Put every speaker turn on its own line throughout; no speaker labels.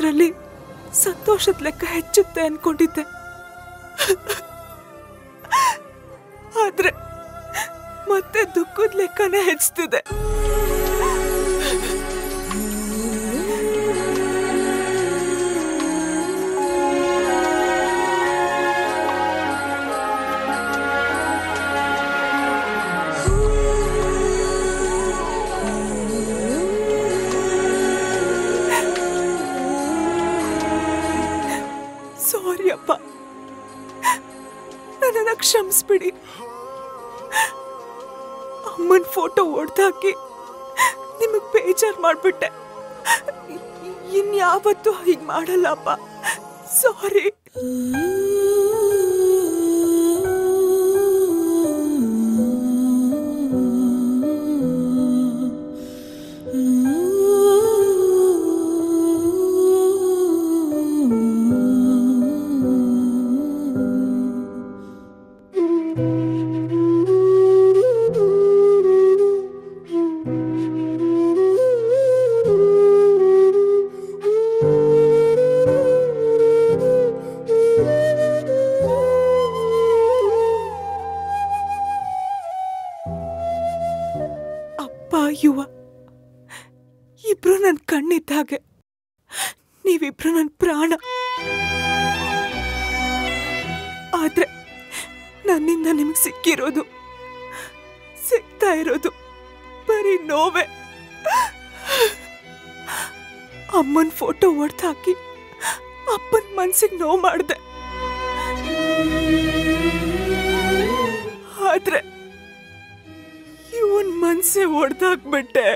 ಇದ್ರಲ್ಲಿ ಸಂತೋಷದ ಲೆಕ್ಕ ಹೆಚ್ಚುತ್ತೆ ಅನ್ಕೊಂಡಿದ್ದೆ ಆದ್ರೆ ಮತ್ತೆ ದುಃಖದ ಲೆಕ್ಕನೇ ಹೆಚ್ಚುತ್ತಿದೆ ಸಾರಿ ಅಪ್ಪ ನನ್ನನ್ನ ಕ್ಷಮಿಸ್ಬಿಡಿ ಅಮ್ಮನ ಫೋಟೋ ಹೊಡೆದಾಕಿ ನಿಮಗ್ ಬೇಜಾರ್ ಮಾಡ್ಬಿಟ್ಟೆ ಇನ್ಯಾವತ್ತೂ ಹೀಗ್ ಮಾಡಲ್ಲ ಅಪ್ಪ ಸಾರಿ ಅಪ್ಪ ಯುವ ಇಬ್ರು ನನ್ ಕಣ್ಣಿದ್ದ ಹಾಗೆ ನೀವಿಬ್ರು ನನ್ ಪ್ರಾಣ ಆದ್ರೆ ನನ್ನಿಂದ ನಿಮ್ಗೆ ಸಿಕ್ಕಿರೋದು ಸಿಗ್ತಾ ಇರೋದು ಬರೀ ನೋವೆ ಅಮ್ಮನ ಫೋಟೋ ಹೊಡೆದು ಹಾಕಿ ಅಪ್ಪನ ಮನ್ಸಿಗೆ ನೋವು ಮಾಡಿದೆ ಆದ್ರೆ ಇವನ್ ಮನ್ಸೆ ಹೊಡೆದಾಕ್ಬಿಟ್ಟೆ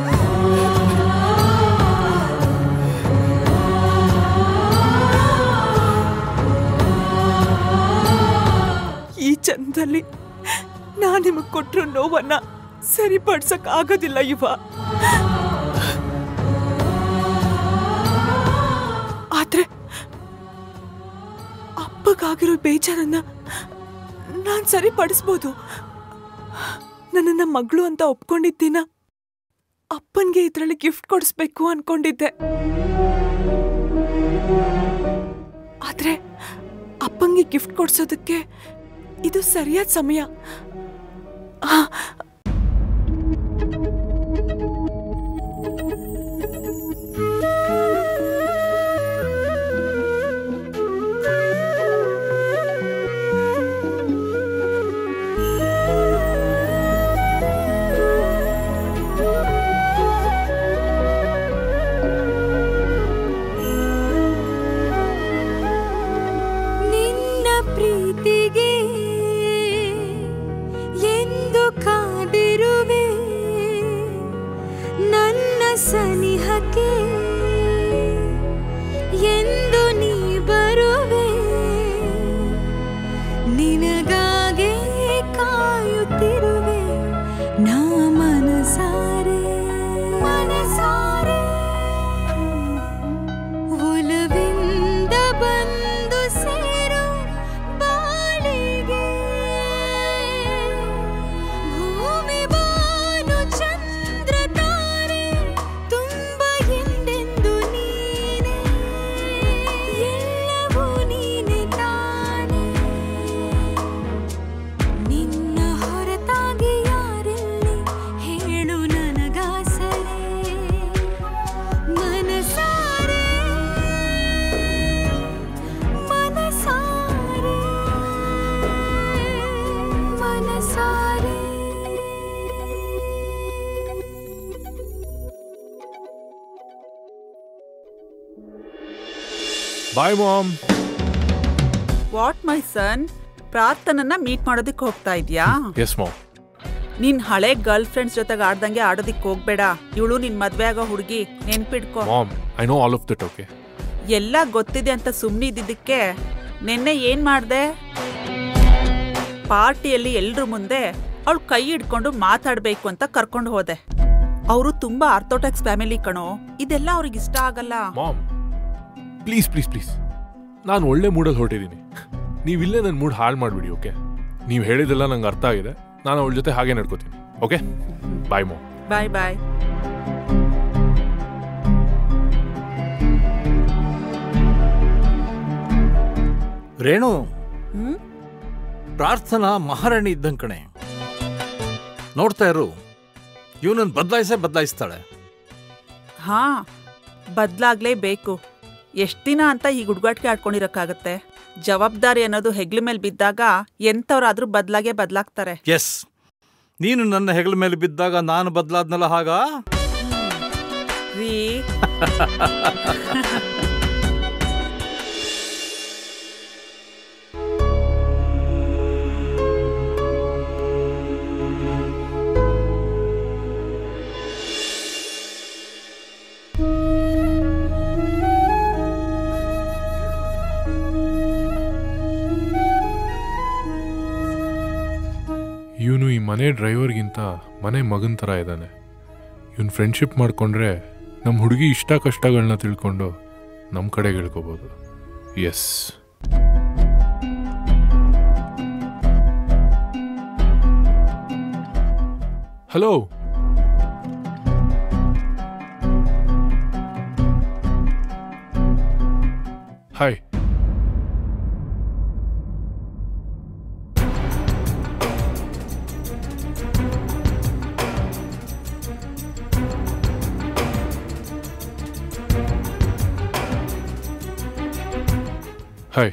ಈ ಜನ್ಮದಲ್ಲಿ ನಾ ನಿಮಗ್ ಕೊಟ್ರು ನೋವನ್ನ ಸರಿಪಡ್ಸಕ್ ಆಗೋದಿಲ್ಲ ಇವ ಆದ್ರೆ ಅಪ್ಪಗಾಗಿರೋ ಬೇಜಾರನ್ನ ನಾನ್ ಸರಿಪಡಿಸ್ಬೋದು ನನ್ನನ್ನ ಮಗಳು ಅಂತ ಒಪ್ಕೊಂಡಿದ್ದೀನ ಅಪ್ಪನ್ಗೆ ಇದ್ರಲ್ಲಿ ಗಿಫ್ಟ್ ಕೊಡಿಸ್ಬೇಕು ಅನ್ಕೊಂಡಿದ್ದೆ ಆದ್ರೆ ಅಪ್ಪಂಗೆ ಗಿಫ್ಟ್ ಕೊಡ್ಸೋದಕ್ಕೆ ಇದು ಸರಿಯಾದ ಸಮಯ ಆ,
ನಿನ್ನ ಪ್ರೀತಿಗೆ ಎಂದು ಕಾದಿರುವೆ ನನ್ನ ಸನಿಹಕ್ಕೆ ಎಂದು ನೀ ಬರುವೆ ನಿನಗಾಗೆ ಕಾಯುತ್ತಿರುವೆ ನಾ ಮನಸಾರೆ ಮನಸಾರೆ ಒಲವಿಂದ ಬಂದು ಸೇರು ಬಾಳಿಗೆ ಭೂಮಿ ಬಾನು ಚಂದ್ರ ತಾರೆ ತುಂಬ ಎಂದೆಂದು ನೀನೆ ಎಲ್ಲವೂ ನೀನೆ ತಾನೆ ನಿನ್ನ ಹೊರತಾಗಿ ಯಾರೆಲ್ಲಿ ಹೇಳು ನನಗಾಸರೆ ಮನಸಾರೆ ಮನಸಾರೆ ಮನಸಾರೆ
bye mom
what my son ಪ್ರಾರ್ಥನನ್ನ ಮೀಟ್ ಮಾಡೋದಕ್ಕೆ ಹೋಗ್ತಾ ಇದ್ಯಾ
ಎಸ್ ಮಾಮ್
ನಿನ್ ಹಳೆ ಗರ್ಲ್ ಫ್ರೆಂಡ್ಸ್ ಜೊತೆಗೆ ಆಡ್ದಂಗೆ ಆಡೋದಿಕ್ ಹೋಗ್ಬೇಡ ಇವಳು ನಿನ್ ಮದ್ವೆ ಆಗೋ ಹುಡುಗಿ ನೆನ್ಪಿಡ್ಕೊ
mom I know all of that okay
ಎಲ್ಲ ಗೊತ್ತಿದೆ ಅಂತ ಸುಮ್ಮನೆ ಇದ್ದಿದ್ದಕ್ಕೆ ನಿನ್ನೆ ಏನ್ ಮಾಡ್ದೆ ಪಾರ್ಟಿಯಲ್ಲಿ ಎಲ್ರ ಮುಂದೆ ಅವಳು ಕೈ ಹಿಡ್ಕೊಂಡು ಮಾತಾಡ್ಬೇಕು ಅಂತ ಕರ್ಕೊಂಡು ಹೋದೆ ಅವರು ತುಂಬಾ ಆರ್ಥೋಟಾಕ್ಸ್ ಫ್ಯಾಮಿಲಿ ಕಣೋ ಇದೆಲ್ಲ ಅವ್ರಿಗೆ ಇಷ್ಟ ಆಗಲ್ಲ
ಮಾಮ್ ಪ್ಲೀಸ್ ಪ್ಲೀಸ್ ಪ್ಲೀಸ್ ನಾನು ಒಳ್ಳೆ ಮೂಡಲ್ಲಿ ಹೊರಟಿದ್ದೀನಿ ನೀವಿಲ್ಲೇ ನನ್ನ ಮೂಡ್ ಹಾಳು ಮಾಡಿಬಿಡಿ ಓಕೆ ನೀವು ಹೇಳಿದೆಲ್ಲ ನಂಗೆ ಅರ್ಥ ಆಗಿದೆ ನಾನು ಅವಳ ಜೊತೆ ಹಾಗೆ ನಡ್ಕೋತೀನಿ ಓಕೆ ಬಾಯ್ ಮಾಮ್
ಬಾಯ್ ಬಾಯ್
ರೇಣು
ಹ್ಮ್
ಪ್ರಾರ್ಥನಾ ಮಹಾರಾಣಿ ಇದ್ದಂಗ್ ಕಣೆ ನೋಡ್ತಾ ಇರು ಇವನನ್ನು ಬದಲಾಯಿಸೇ ಬದಲಾಯಿಸ್ತಾಳೆ
ಹಾ ಬದ್ಲಾಗ್ಲೇಬೇಕು ಎಷ್ಟ್ ದಿನ ಅಂತ ಈ ಹುಡುಗಾಟಿಕೆ ಆಡ್ಕೊಂಡಿರಕ್ಕಾಗತ್ತೆ ಜವಾಬ್ದಾರಿ ಅನ್ನೋದು ಹೆಗ್ಲ ಮೇಲೆ ಬಿದ್ದಾಗ ಎಂಥವ್ರಾದ್ರೂ ಬದ್ಲಾಗೆ ಬದ್ಲಾಗ್ತಾರೆ
ಎಸ್ ನೀನು ನನ್ನ ಹೆಗಲ ಮೇಲೆ ಬಿದ್ದಾಗ ನಾನು ಬದಲಾದ್ನಲ್ಲ ಹಾಗ
ರೀ
ಇವನು ಈ ಮನೆ ಡ್ರೈವರ್ಗಿಂತ ಮನೆ ಮಗನ ಥರ ಇದ್ದಾನೆ ಇವನು ಫ್ರೆಂಡ್ಶಿಪ್ ಮಾಡಿಕೊಂಡ್ರೆ ನಮ್ಮ ಹುಡುಗಿ ಇಷ್ಟ ಕಷ್ಟಗಳನ್ನ ತಿಳ್ಕೊಂಡು ನಮ್ಮ ಕಡೆಗೆ ಇಳ್ಕೋಬೋದು ಎಸ್ ಹಲೋ ಹಾಯ್ ಹಾಯ್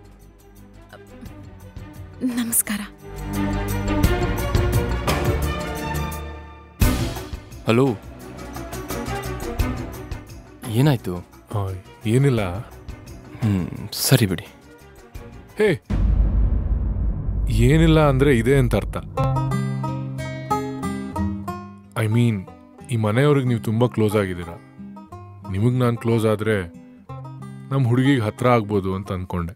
ನಮಸ್ಕಾರ
ಹಲೋ ಏನಾಯ್ತು
ಆ, ಏನಿಲ್ಲ
ಹ್ಮ್ ಸರಿ ಬಿಡಿ
ಹೇ ಏನಿಲ್ಲ ಅಂದ್ರೆ ಇದೆ ಅಂತ ಅರ್ಥ ಐ ಮೀನ್ ಈ ಮನೆಯವ್ರಿಗೆ ನೀವು ತುಂಬಾ ಕ್ಲೋಸ್ ಆಗಿದ್ದೀರಾ ನಿಮಗೆ ನಾನು ಕ್ಲೋಸ್ ಆದ್ರೆ ನಮ್ಮ ಹುಡುಗಿಗೆ ಹತ್ರ ಆಗ್ಬೋದು ಅಂತ ಅನ್ಕೊಂಡೆ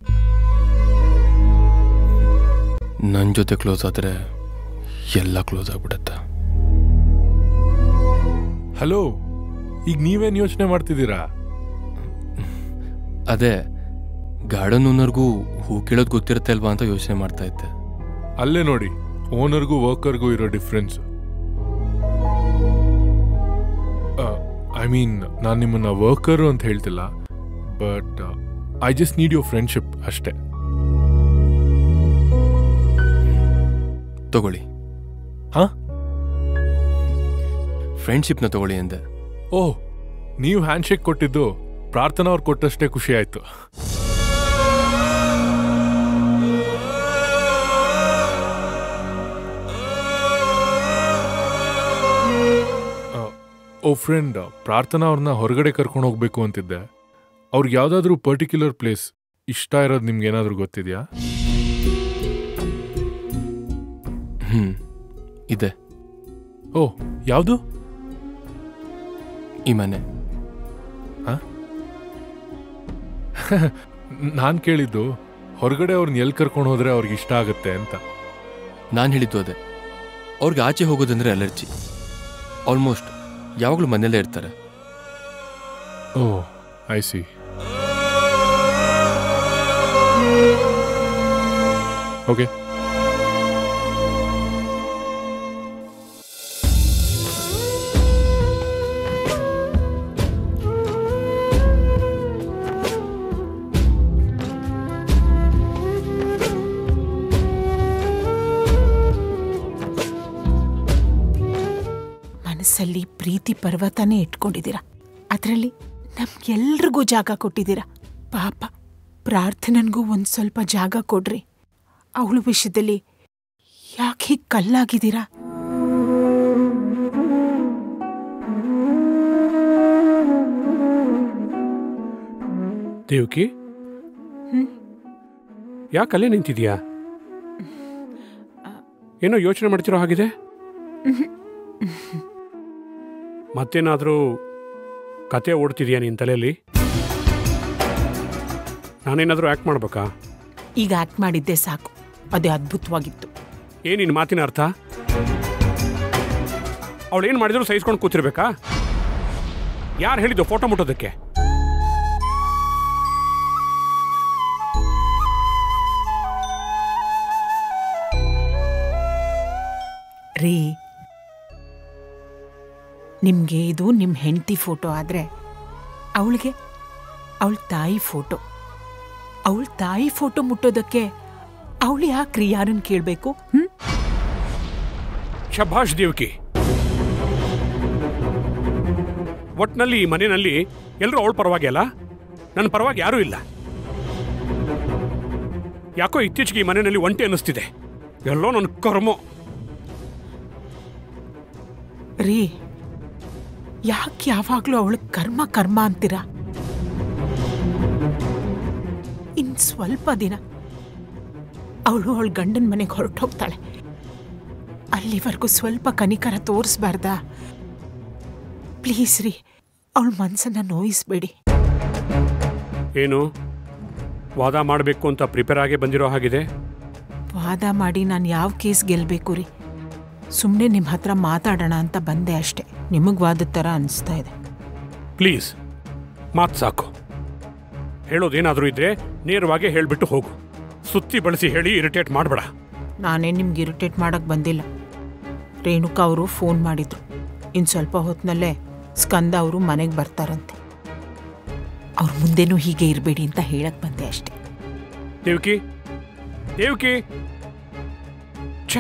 ನನ್ನ ಜೊತೆ ಕ್ಲೋಸ್ ಆದರೆ ಎಲ್ಲ ಕ್ಲೋಸ್ ಆಗ್ಬಿಡತ್ತೆ
ಹಲೋ ಈಗ ನೀವೇನು ಯೋಚನೆ ಮಾಡ್ತಿದ್ದೀರಾ
ಅದೇ ಗಾರ್ಡನ್ ಓನರ್ಗೂ ಹೂ ಕೀಳೋದು ಗೊತ್ತಿರುತ್ತೆ ಅಲ್ವಾ ಅಂತ ಯೋಚನೆ ಮಾಡ್ತಾ ಇದ್ದೆ
ಅಲ್ಲೇ ನೋಡಿ ಓನರ್ಗೂ ವರ್ಕರ್ಗೂ ಇರೋ ಡಿಫ್ರೆನ್ಸ್ ಐ ಮೀನ್ ನಾನು ನಿಮ್ಮನ್ನ ವರ್ಕರು ಅಂತ ಹೇಳ್ತಿಲ್ಲ but I just need your friendship ಅಷ್ಟೇ
ತಗೊಳ್ಳಿ
ಹಾ
ಫ್ರೆಂಡ್ಶಿಪ್ನ ತಗೊಳ್ಳಿ ಅಂದೆ
ಓಹ್ ನೀವು ಹ್ಯಾಂಡ್ಶೇಕ್ ಕೊಟ್ಟಿದ್ದು ಪ್ರಾರ್ಥನಾ ಅವ್ರು ಕೊಟ್ಟಷ್ಟೇ ಖುಷಿ ಆಯ್ತು ಆ, ಓ ಫ್ರೆಂಡ್ ಪ್ರಾರ್ಥನಾ ಅವ್ರನ್ನ ಹೊರಗಡೆ ಕರ್ಕೊಂಡು ಹೋಗ್ಬೇಕು ಅಂತಿದ್ದೆ ಅವ್ರಿಗೆ ಯಾವ್ದಾದ್ರೂ ಪರ್ಟಿಕ್ಯುಲರ್ ಪ್ಲೇಸ್ ಇಷ್ಟ ಇರೋದು ನಿಮ್ಗೆ ಏನಾದ್ರೂ ಗೊತ್ತಿದ್ಯಾ
ಹ್ಮ್ ಇದೆ
ಓ ಯಾವುದು
ಈ ಮನೆ
ನಾನು ಕೇಳಿದ್ದು ಹೊರಗಡೆ ಅವ್ರನ್ನ ಎಲ್ಲಿ ಕರ್ಕೊಂಡು ಹೋದ್ರೆ ಅವ್ರಿಗೆ ಇಷ್ಟ ಆಗುತ್ತೆ ಅಂತ
ನಾನು ಹೇಳಿದ್ದು ಅದೇ ಅವ್ರಿಗೆ ಆಚೆ ಹೋಗೋದಂದ್ರೆ ಅಲರ್ಜಿ ಆಲ್ಮೋಸ್ಟ್ ಯಾವಾಗಲೂ ಮನೆಯಲ್ಲೇ ಇರ್ತಾರೆ
ಓ ಐ ಸಿ ಓಕೆ
ಮನಸ್ಸಲ್ಲಿ ಪ್ರೀತಿ ಪರ್ವತನೇ ಇಟ್ಕೊಂಡಿದ್ದೀರಾ ಅದರಲ್ಲಿ ನಮ್ಗೆಲ್ರಿಗೂ ಜಾಗ ಕೊಟ್ಟಿದ್ದೀರಾ ಪಾಪ ಪ್ರಾರ್ಥನನ್ಗೂ ಒಂದು ಸ್ವಲ್ಪ ಜಾಗ ಕೊಡ್ರಿ ಅವಳ ವಿಷಯದಲ್ಲಿ ಯಾಕೆ ಹೀಗೆ ಕಲ್ಲಾಗಿದ್ದೀರಾ
ದೇವಕಿ ಯಾಕೆ ಅಲ್ಲೇ ನಿಂತಿದ್ಯಾ ಏನೋ ಯೋಚನೆ ಮಾಡ್ತಿರೋ ಹಾಗಿದೆ ಮತ್ತೇನಾದರೂ ಕತೆ ಓಡ್ತಿದ್ಯಾ ನಿನ್ನ ತಲೆಯಲ್ಲಿ ನಾನೇನಾದರೂ ಆ್ಯಕ್ಟ್ ಮಾಡ್ಬೇಕಾ
ಈಗ ಆಕ್ಟ್ ಮಾಡಿದ್ದೆ ಸಾಕು ಅದೇ ಅದ್ಭುತವಾಗಿತ್ತು
ಏನು ನಿನ್ನ ಮಾತಿನ ಅರ್ಥ ಅವಳು ಏನು ಮಾಡಿದ್ರು ಸಹಿಸ್ಕೊಂಡು ಕೂತಿರ್ಬೇಕಾ ಯಾರು ಹೇಳಿದ್ದು ಫೋಟೋ ಮುಟ್ಟೋದಕ್ಕೆ
ರೀ ನಿಮಗೆ ಇದು ನಿಮ್ಮ ಹೆಂಡತಿ ಫೋಟೋ ಆದರೆ ಅವಳಿಗೆ ಅವಳ ತಾಯಿ ಫೋಟೋ ಅವಳ ತಾಯಿ ಫೋಟೋ ಮುಟ್ಟೋದಕ್ಕೆ ಅವಳು ಯಾಕ್ರಿ ಯಾರನ್ನ ಕೇಳಬೇಕು ಹ್ಮ್
ಶಭಾಷ್ ದೇವಕಿ ಒಟ್ನಲ್ಲಿ ಈ ಮನೆಯಲ್ಲಿ ಎಲ್ಲರೂ ಅವಳ ಪರವಾಗಿ ಅಲ್ಲ ನನ್ನ ಪರವಾಗಿ ಯಾರೂ ಇಲ್ಲ ಯಾಕೋ ಇತ್ತೀಚೆಗೆ ಈ ಮನೆಯಲ್ಲಿ ಒಂಟಿ ಅನ್ನಿಸ್ತಿದೆ ಎಲ್ಲೋ ನನ್ನ ಕರ್ಮೋ
ರೀ ಯಾಕೆ ಯಾವಾಗ್ಲೂ ಅವಳ ಕರ್ಮ ಕರ್ಮ ಅಂತೀರಾ ಇನ್ ಸ್ವಲ್ಪ ದಿನ ಅವಳು ಅವಳ ಗಂಡನ ಮನೆಗೆ ಹೊರಟೋಗ್ತಾಳೆ ಅಲ್ಲಿವರೆಗೂ ಸ್ವಲ್ಪ ಕನಿಕರ ತೋರಿಸ್ಬಾರ್ದಾ ಪ್ಲೀಸ್ ರೀ ಅವಳ ಮನ್ಸನ್ನ ನೋಯಿಸ್ಬೇಡಿ
ಏನು ವಾದ ಮಾಡಬೇಕು ಅಂತ ಪ್ರಿಪೇರ್ ಆಗಿ ಬಂದಿರೋ ಹಾಗಿದೆ
ವಾದ ಮಾಡಿ ನಾನು ಯಾವ ಕೇಸ್ ಗೆಲ್ಲಬೇಕು ರೀ ಸುಮ್ಮನೆ ನಿಮ್ಮ ಹತ್ರ ಮಾತಾಡೋಣ ಅಂತ ಬಂದೆ ಅಷ್ಟೆ ನಿಮಗೆ ವಾದದ ಥರ ಅನಿಸ್ತಾ ಇದೆ
ಪ್ಲೀಸ್ ಮಾತು ಸಾಕು ಹೇಳೋದೇನಾದರೂ ಇದ್ರೆ ನೇರವಾಗಿ ಹೇಳಿಬಿಟ್ಟು ಹೋಗು ಸುತ್ತಿ ಬಳಸಿ ಹೇಳಿ ಇರಿಟೇಟ್ ಮಾಡಬೇಡ
ನಾನೇ ನಿಮ್ಗೆ ಇರಿಟೇಟ್ ಮಾಡಕ್ಕೆ ಬಂದಿಲ್ಲ ರೇಣುಕಾ ಅವರು ಫೋನ್ ಮಾಡಿದ್ರು ಇನ್ನು ಸ್ವಲ್ಪ ಹೊತ್ತಿನಲ್ಲೇ ಸ್ಕಂದ ಅವರು ಮನೆಗೆ ಬರ್ತಾರಂತೆ ಅವ್ರ ಮುಂದೆನೂ ಹೀಗೆ ಇರಬೇಡಿ ಅಂತ ಹೇಳಕ್ ಬಂದೆ ಅಷ್ಟೆ
ದೇವಕಿ ದೇವಕಿ ಛೇ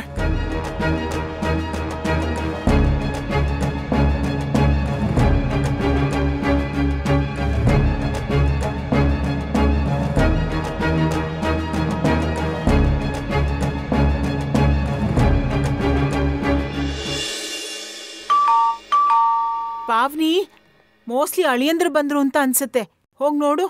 ಪಾವ್ನಿ ಮೋಸ್ಟ್ಲಿ ಅಳಿಯಂದ್ರು ಬಂದ್ರು ಅಂತ ಅನ್ಸುತ್ತೆ ಹೋಗ್ ನೋಡು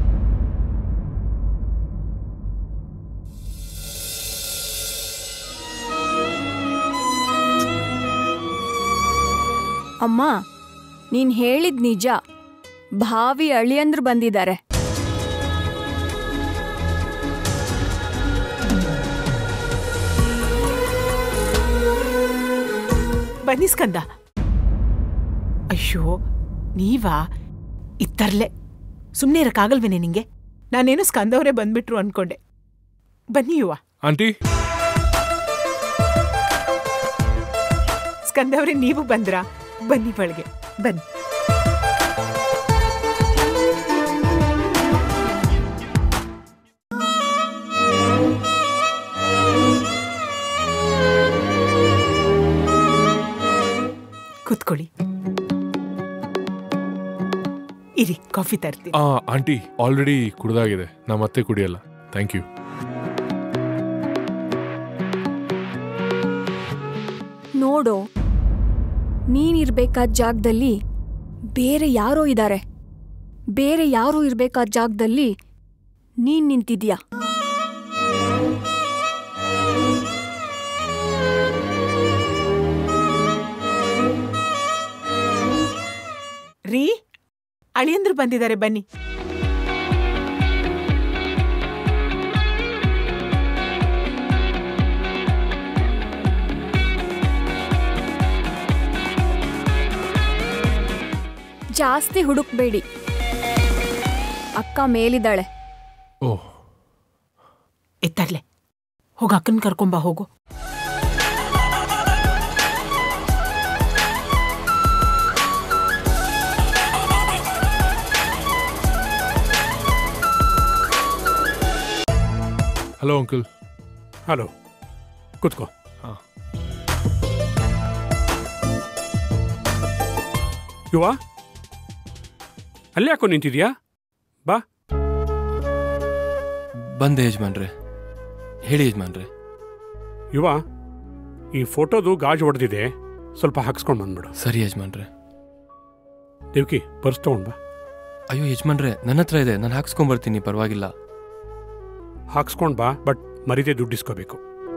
ಅಮ್ಮ ನೀನ್ ಹೇಳಿದ್ ನಿಜ ಭಾವಿ ಅಳಿಯಂದ್ರು ಬಂದಿದ್ದಾರೆ
ಬನ್ನಿ ಸ್ಕಂದ ಅಯ್ಯೋ ನೀವಾ ಇತ್ತರ್ಲೆ ಸುಮ್ಮನೆ ಇರಕ್ಕಾಗಲ್ವೇನೆ ನಿಂಗೆ ನಾನೇನು ಸ್ಕಂದವರೇ ಬಂದ್ಬಿಟ್ರು ಅನ್ಕೊಂಡೆ ಬನ್ನಿ ಯುವ
ಆಂಟಿ
ಸ್ಕಂದವ್ರೆ ನೀವು ಬಂದ್ರಾ ಬನ್ನಿ ಒಳಗೆ ಬನ್ನಿ ಕೂತ್ಕೊಳ್ಳಿ ಇರಿ ಕಾಫಿ ತರ್ತೀನಿ
ಆ ಆಂಟಿ ಆಲ್ರೆಡಿ ಕುಡ್ದಾಗಿದೆ ನಾ ಮತ್ತೆ ಕುಡಿಯಲ್ಲ ಥ್ಯಾಂಕ್ ಯು
ನೋಡೋ ನೀನಿರ್ಬೇಕಾದ ಜಾಗದಲ್ಲಿ ಬೇರೆ ಯಾರೋ ಇದ್ದಾರೆ ಬೇರೆ ಯಾರೋ ಇರ್ಬೇಕಾದ ಜಾಗದಲ್ಲಿ ನೀನ್ ನಿಂತಿದ್ಯಾ
ರೀ ಅಳಿಯಂದ್ರು ಬಂದಿದ್ದಾರೆ ಬನ್ನಿ
ಜಾಸ್ತಿ ಹುಡುಕ್ಬೇಡಿ ಅಕ್ಕ ಮೇಲಿದ್ದಾಳೆ
ಓಹ್
ಎತ್ತರ್ಲೆ ಹೋಗ ಅಕ್ಕನ್ ಕರ್ಕೊಂಬ ಹೋಗು
ಹಲೋ ಅಂಕಲ್
ಹಲೋ ಕೂತ್ಕೋ
ಹಾ.
ಯುವ ಅಲ್ಲಿ ಯಾಕೋ ನಿಂತಿದ್ಯಾ ಬಾ
ಬಂದೆ ಯಜಮಾನ್ರೆ ಹೇಳಿ ಯಜಮಾನ್ರೆ
ಯುವ ಈ ಫೋಟೋದು ಗಾಜು ಹೊಡೆದಿದೆ ಸ್ವಲ್ಪ ಹಾಕ್ಸ್ಕೊಂಡು ಬಂದ್ಬಿಡು
ಸರಿ ಯಜಮಾನ್ರೆ
ದೇವ್ಕಿ ಪರ್ಸ್ ತಗೊಂಡ್ ಬಾ
ಅಯ್ಯೋ ಯಜಮಾನ್ರೆ ನನ್ನ ಹತ್ರ ಇದೆ ನಾನು ಹಾಕ್ಸ್ಕೊಂಬರ್ತೀನಿ ಪರವಾಗಿಲ್ಲ
ಹಾಕ್ಸ್ಕೊಂಡ್ ಬಾ ಬಟ್ ಮರಿದೆ ದುಡ್ಡು ಇಸ್ಕೋಬೇಕು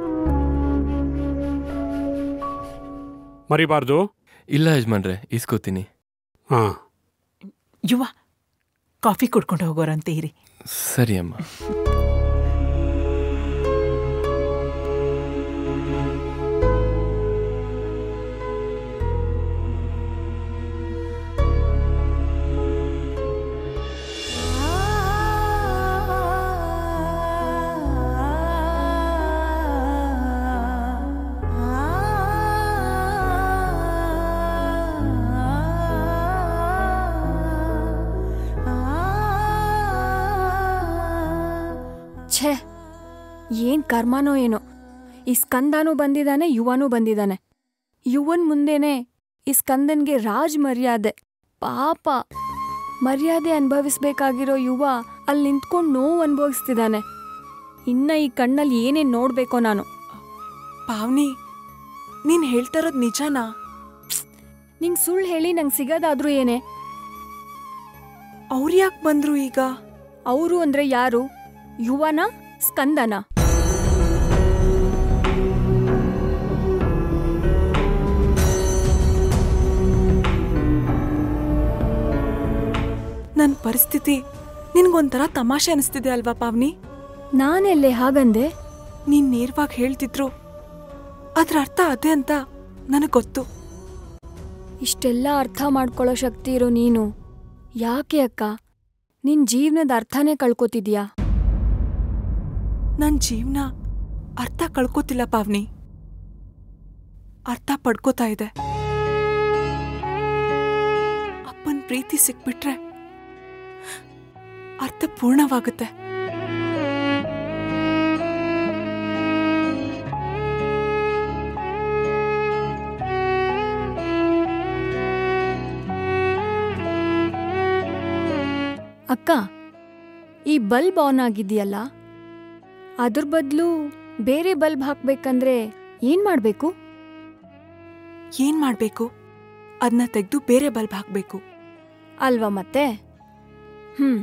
ಮರಿಬಾರ್ದು
ಇಲ್ಲ ಯಜಮಾನ್ರೆ ಇಸ್ಕೋತೀನಿ
ಹಾ
ಯುವ ಕಾಫಿ ಕುಡ್ಕೊಂಡು ಹೋಗೋರಂತೆ ಇರಿ
ಸರಿ ಅಮ್ಮ
ಏನ್ ಕರ್ಮನೋ ಏನೋ ಈ ಸ್ಕಂದನೂ ಬಂದಿದ್ದಾನೆ ಯುವನೂ ಬಂದಿದ್ದಾನೆ ಯುವನ್ ಮುಂದೆನೆ ಈ ಸ್ಕಂದನ್ಗೆ ರಾಜ್ ಮರ್ಯಾದೆ ಪಾಪ ಮರ್ಯಾದೆ ಅನುಭವಿಸ್ಬೇಕಾಗಿರೋ ಯುವ ಅಲ್ಲಿ ನಿಂತ್ಕೊಂಡು ನೋವು ಅನುಭವಿಸ್ತಿದ್ದಾನೆ ಇನ್ನ ಈ ಕಣ್ಣಲ್ಲಿ ಏನೇನ್ ನೋಡ್ಬೇಕೋ ನಾನು
ಪಾವ್ನಿ ನೀನ್ ಹೇಳ್ತಾ ಇರೋದ್ ನಿಜನಾ
ನಿಂಗ್ ಸುಳ್ಳು ಹೇಳಿ ನಂಗೆ ಸಿಗೋದಾದ್ರೂ ಏನೇ
ಅವ್ರು ಯಾಕೆ ಬಂದ್ರು ಈಗ
ಅವರು ಅಂದ್ರೆ ಯಾರು ಯುವನ ಸ್ಕಂದನ
ನನ್ ಪರಿಸ್ಥಿತಿ ನಿನ್ಗೊಂಥರ ತಮಾಷೆ ಅನಿಸ್ತಿದೆ ಅಲ್ವಾ ಪಾವ್ನಿ
ನಾನೆಲ್ಲೇ ಹಾಗಂದೆ
ನೀನ್ ನೇರವಾಗಿ ಹೇಳ್ತಿದ್ರು ಅದ್ರ ಅರ್ಥ ಅದೇ ಅಂತ ನನಗ್ ಗೊತ್ತು
ಇಷ್ಟೆಲ್ಲ ಅರ್ಥ ಮಾಡ್ಕೊಳ್ಳೋ ಶಕ್ತಿ ಇರೋ ನೀನು ಯಾಕೆ ಅಕ್ಕ ನಿನ್ ಜೀವನದ ಅರ್ಥನೇ ಕಳ್ಕೊತಿದ್ಯಾ
ನನ್ ಜೀವನ ಅರ್ಥ ಕಳ್ಕೊತಿಲ್ಲ ಪಾವ್ನಿ ಅರ್ಥ ಪಡ್ಕೋತಾ ಇದೆ ಅಪ್ಪನ್ ಪ್ರೀತಿ ಸಿಕ್ಬಿಟ್ರೆ ಅರ್ಥ ಪೂರ್ಣವಾಗುತ್ತೆ
ಅಕ್ಕ ಈ ಬಲ್ಬ್ ಆನ್ ಆಗಿದೆಯಲ್ಲ ಅದ್ರ ಬದಲು ಬೇರೆ ಬಲ್ಬ್ ಹಾಕ್ಬೇಕಂದ್ರೆ ಏನ್ ಮಾಡ್ಬೇಕು
ಏನ್ ಮಾಡ್ಬೇಕು ಅದನ್ನ ತೆಗೆದು ಬೇರೆ ಬಲ್ಬ್ ಹಾಕ್ಬೇಕು
ಅಲ್ವಾ ಮತ್ತೆ ಹ್ಮ್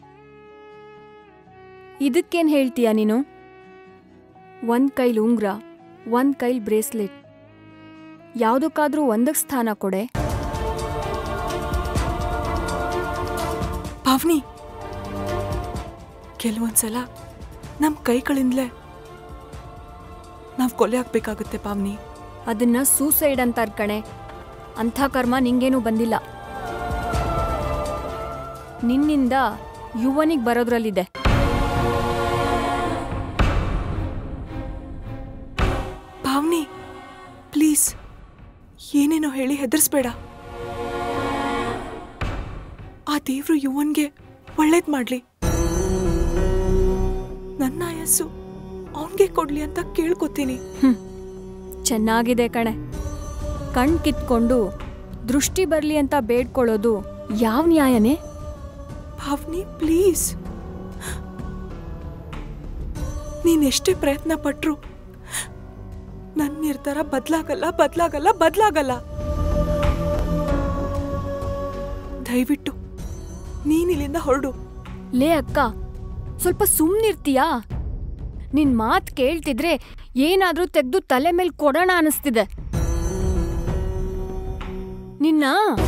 ಇದಕ್ಕೇನ್ ಹೇಳ್ತೀಯ ನೀನು ಒಂದ್ ಕೈಲ್ ಉಂಗ್ರ ಒಂದ್ ಕೈಲ್ ಬ್ರೇಸ್ಲೆಟ್ ಯಾವ್ದಕ್ಕಾದ್ರೂ ಒಂದಕ್ ಸ್ಥಾನ ಕೊಡೆ
ಪಾವ್ನಿ ಕೆಲವೊಂದ್ಸಲ ನಮ್ ಕೈಗಳಿಂದಲೇ ನಾವ್ ಕೊಲೆ ಆಗ್ಬೇಕಾಗುತ್ತೆ ಪಾವ್ನಿ
ಅದನ್ನ ಸೂಸೈಡ್ ಅಂತಾರ್ ಕಣೆ ಅಂಥ ಕರ್ಮ ನಿಂಗೇನೂ ಬಂದಿಲ್ಲ ನಿನ್ನಿಂದ ಯುವನಿಗ್ ಬರೋದ್ರಲ್ಲಿದೆ
ಪಾವ್ನಿ ಪ್ಲೀಸ್ ಏನೇನೋ ಹೇಳಿ ಹೆದರ್ಸ್ಬೇಡ ಆ ದೇವ್ರು ಯುವನ್ಗೆ ಒಳ್ಳೇದ್ ಮಾಡ್ಲಿ ನನ್ನ ಆಯಸ್ಸು ಅವನ್ಗೆ ಕೊಡ್ಲಿ ಅಂತ ಕೇಳ್ಕೊತೀನಿ
ಚೆನ್ನಾಗಿದೆ ಕಣೆ ಕಣ್ ಕಿತ್ಕೊಂಡು ದೃಷ್ಟಿ ಬರ್ಲಿ ಅಂತ ಬೇಡ್ಕೊಳ್ಳೋದು ಯಾವ ನ್ಯಾಯನೇ
ಭಾವ್ನಿ ಪ್ಲೀಸ್ ನೀನ್ ಎಷ್ಟೇ ಪ್ರಯತ್ನ ಪಟ್ರು ನನ್ನ ನಿರ್ಧಾರ ಬದ್ಲಾಗಲ್ಲ ಬದ್ಲಾಗಲ್ಲ ಬದ್ಲಾಗಲ್ಲ ದಯವಿಟ್ಟು ನೀನ್ ಇಲ್ಲಿಂದ ಹೊರಡು
ಲೇ ಅಕ್ಕ ಸ್ವಲ್ಪ ಸುಮ್ನಿರ್ತೀಯಾ ನಿನ್ ಮಾತ್ ಕೇಳ್ತಿದ್ರೆ ಏನಾದ್ರೂ ತೆಗ್ದು ತಲೆ ಮೇಲೆ ಕೊಡೋಣ ಅನಿಸ್ತಿದೆ ನಿನ್ನ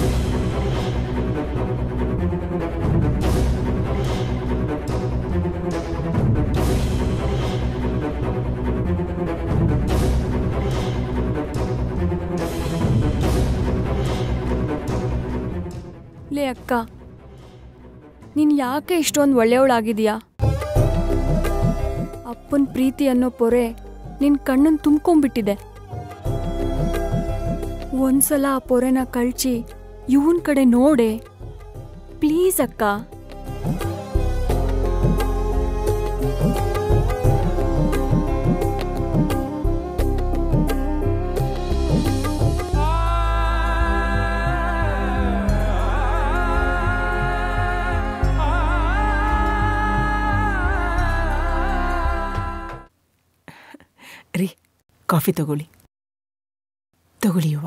ಲೇ ಅಕ್ಕ ನೀನ್ ಯಾಕೆ ಇಷ್ಟೊಂದು ಒಳ್ಳೆಯವಳಾಗಿದೀಯಾ ಅಪ್ಪನ ಪ್ರೀತಿ ಅನ್ನೋ ಪೊರೆ ನಿನ್ ಕಣ್ಣನ್ ತುಂಬ್ಕೊಂಡ್ಬಿಟ್ಟಿದೆ ಒಂದ್ಸಲ ಆ ಪೊರೆನ ಕಳ್ಚಿ ಇವನ್ ಕಡೆ ನೋಡೆ ಪ್ಲೀಸ್ ಅಕ್ಕ
ರೀ ಕಾಫಿ ತಗೊಳ್ಳಿ ತಗೊಳ್ಳಿ ಯುವ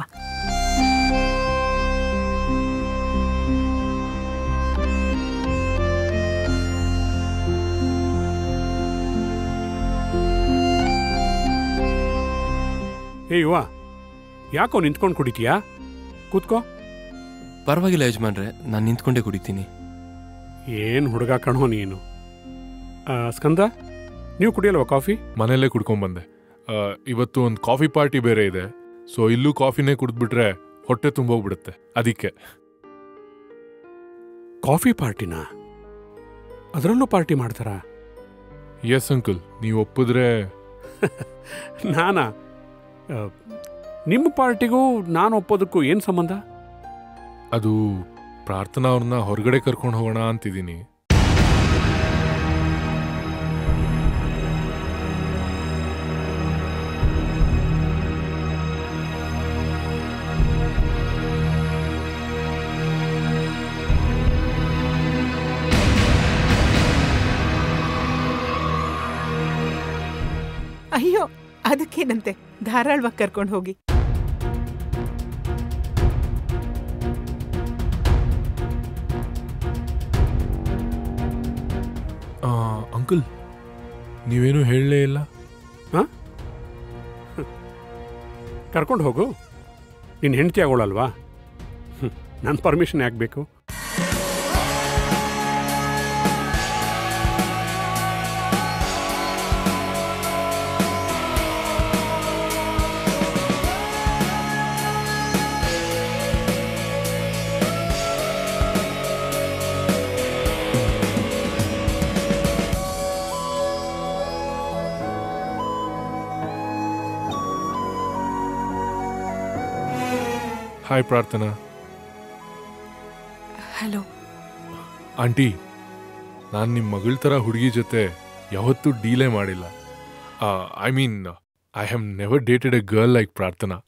ಏ ಯುವ ಯಾಕೋ ನಿಂತ್ಕೊಂಡು ಕುಡಿತೀಯಾ ಕೂತ್ಕೋ
ಪರವಾಗಿಲ್ಲ ಯಜಮಾನ್ರೆ ನಾನು ನಿಂತ್ಕೊಂಡೇ ಕುಡಿತೀನಿ
ಏನು ಹುಡುಗ ಕಣೋ ನೀನು ಆ, ಸ್ಕಂದ ನೀವು ಕುಡಿಯಲ್ವಾ ಕಾಫಿ
ಮನೆಯಲ್ಲೇ ಕುಡ್ಕೊಂಬಂದೆ ಆ, ಇವತ್ತು ಒಂದು ಕಾಫಿ ಪಾರ್ಟಿ ಬೇರೆ ಇದೆ ಸೊ ಇಲ್ಲೂ ಕಾಫಿನೇ ಕುಡಿದ್ಬಿಟ್ರೆ ಹೊಟ್ಟೆ ತುಂಬೋಗ್ಬಿಡುತ್ತೆ ಅದಕ್ಕೆ
ಕಾಫಿ ಪಾರ್ಟಿನಾ ಅದರಲ್ಲೂ ಪಾರ್ಟಿ ಮಾಡ್ತಾರಾ
ಎಸ್ ಅಂಕಲ್ ನೀವು ಒಪ್ಪಿದ್ರೆ
ನಾನಾ ಆ, ನಿಮ್ಮ ಪಾರ್ಟಿಗೂ ನಾನು ಒಪ್ಪೋದಕ್ಕೂ ಏನು ಸಂಬಂಧ
ಅದು ಪ್ರಾರ್ಥನಾ ಅವ್ರನ್ನ ಹೊರಗಡೆ ಕರ್ಕೊಂಡು ಹೋಗೋಣ ಅಂತಿದ್ದೀನಿ
ಅಯ್ಯೋ ಅದಕ್ಕೇನಂತೆ ಧಾರಾಳವಾಗಿ ಕರ್ಕೊಂಡು ಹೋಗಿ
ಅಂಕಲ್ ನೀವೇನು ಹೇಳಲೇ ಇಲ್ಲ
ಕರ್ಕೊಂಡು ಹೋಗು ನಿನ್ನ ಹೆಂಡತಿ ಆಗೋಳಲ್ವಾ ನನ್ನ ಪರ್ಮಿಷನ್ ಯಾಕೆ ಬೇಕು
ಹಾಯ್ ಪ್ರಾರ್ಥನಾ
ಹಲೋ
ಆಂಟಿ ನಾನು ನಿಮ್ಮ ಮಗಳ ಥರ ಹುಡುಗಿ ಜೊತೆ ಯಾವತ್ತೂ ಡೀಲೇ ಮಾಡಿಲ್ಲ I mean I have never dated a girl like Prarthana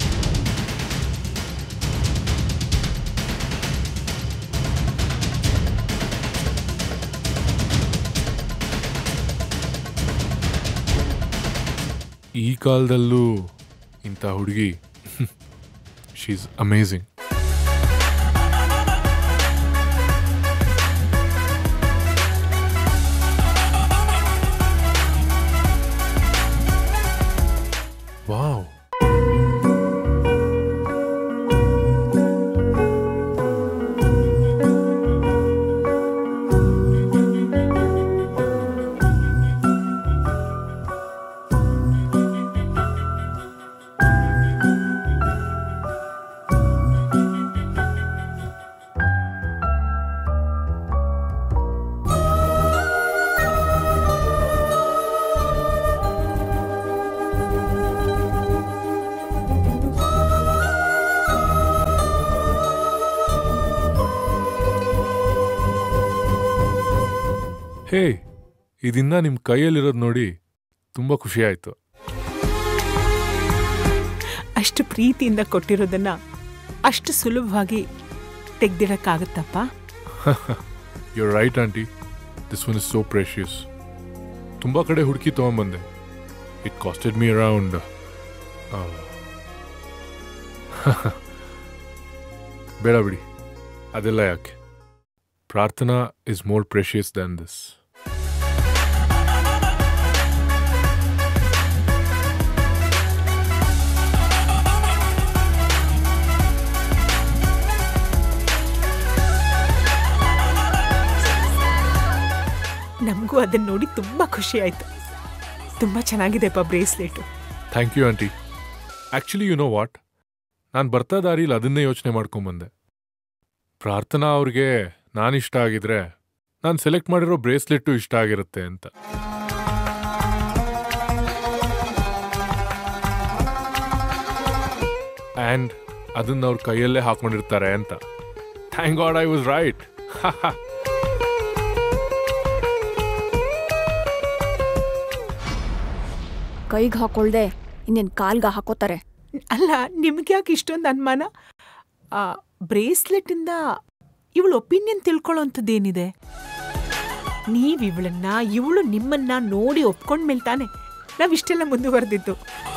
ಈ ಕಾಲದಲ್ಲೂ ಇಂಥ ಹುಡುಗಿ ಶೀಸ್ ಅಮೇಝಿಂಗ್ ವಾವ್ ಹೇ ಇದಿನ್ನ ನಿಮ್ಮ ಕೈಯಲ್ಲಿರೋದು ನೋಡಿ ತುಂಬ ಖುಷಿ ಆಯಿತು
ಅಷ್ಟು ಪ್ರೀತಿಯಿಂದ ಕೊಟ್ಟಿರೋದನ್ನ ಅಷ್ಟು ಸುಲಭವಾಗಿ ತೆಗ್ದಿಡಕ್ಕಾಗತ್ತಪ್ಪ
you right aunty this one is so precious ತುಂಬ ಕಡೆ ಹುಡುಕಿ ತೊಗೊಂಬಂದೆ ಇಟ್ ಕಾಸ್ಟೆಡ್ ಮೀ ಅರೌಂಡ್ ಬೇಡ ಬಿಡಿ ಅದೆಲ್ಲ ಯಾಕೆ Prarthana is more precious than this
ನಮಗೂ ಅದನ್ನ ನೋಡಿ ತುಂಬ ಖುಷಿ ಆಯ್ತು ತುಂಬ ಚೆನ್ನಾಗಿದೆಪ್ಪ bracelet
thank you aunty actually you know what ನಾನು ಬರ್ತಾ ದಾರಿಲಿ ಅದನ್ನೇ ಯೋಚನೆ ಮಾಡ್ಕೊಂಬಂದೆ ಪ್ರಾರ್ಥನಾ ಅವ್ರಿಗೆ ನಾನು ಇಷ್ಟ ಆಗಿದ್ರೆ ನಾನು ಸೆಲೆಕ್ಟ್ ಮಾಡಿರೋ ಬ್ರೇಸ್ಲೆಟ್ಟು ಇಷ್ಟ ಆಗಿರುತ್ತೆ ಅಂತ ಆ್ಯಂಡ್ ಅದನ್ನ ಅವ್ರ ಕೈಯಲ್ಲೇ ಹಾಕೊಂಡಿರ್ತಾರೆ ಅಂತ thank God I was right
ಕೈಗೆ ಹಾಕೊಳ್ದೆ ಇನ್ನೇನು ಕಾಲ್ಗೆ ಹಾಕೋತಾರೆ
ಅಲ್ಲ ನಿಮ್ಗೆ ಯಾಕೆ ಇಷ್ಟೊಂದು ಅನುಮಾನ ಆ ಬ್ರೇಸ್ಲೆಟಿಂದ ಇವಳು ಒಪಿನಿಯನ್ ತಿಳ್ಕೊಳ್ಳೋಂಥದ್ದೇನಿದೆ ನೀವು ಇವಳನ್ನ ಇವಳು ನಿಮ್ಮನ್ನ ನೋಡಿ ಒಪ್ಕೊಂಡ್ಮೇಲೆ ತಾನೆ ನಾವು ಇಷ್ಟೆಲ್ಲ ಮುಂದುವರೆದಿದ್ದು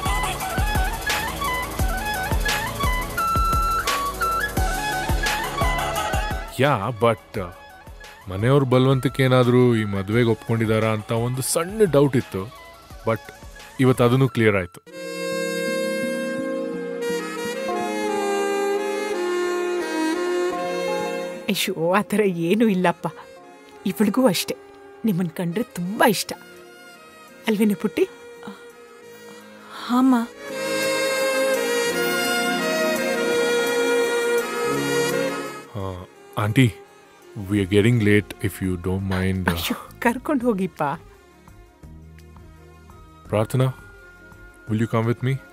ಯಾ ಬಟ್ ಮನೆಯವ್ರ ಬಲವಂತಕ್ಕೆ ಏನಾದರೂ ಈ ಮದುವೆಗೆ ಒಪ್ಕೊಂಡಿದ್ದಾರಾ ಅಂತ ಒಂದು ಸಣ್ಣ ಡೌಟ್ ಇತ್ತು ಬಟ್ ಇವತ್ತು ಅದನ್ನು ಕ್ಲಿಯರ್ ಆಯಿತು
ಅಯ್ಯೋ ಆ ಥರ ಏನೂ ಇಲ್ಲಪ್ಪ ಇವಳಿಗೂ ಅಷ್ಟೆ ನಿಮ್ಮನ್ನು ಕಂಡ್ರೆ ತುಂಬ ಇಷ್ಟ ಅಲ್ವೇನೆ ಪುಟ್ಟಿ
ಹಾಮ್ಮ
aunty we are getting late if you don't mind
ಅಯ್ಯೋ ಕರ್ಕೊಂಡು ಹೋಗಿಪ್ಪ
Prarthana will you come with me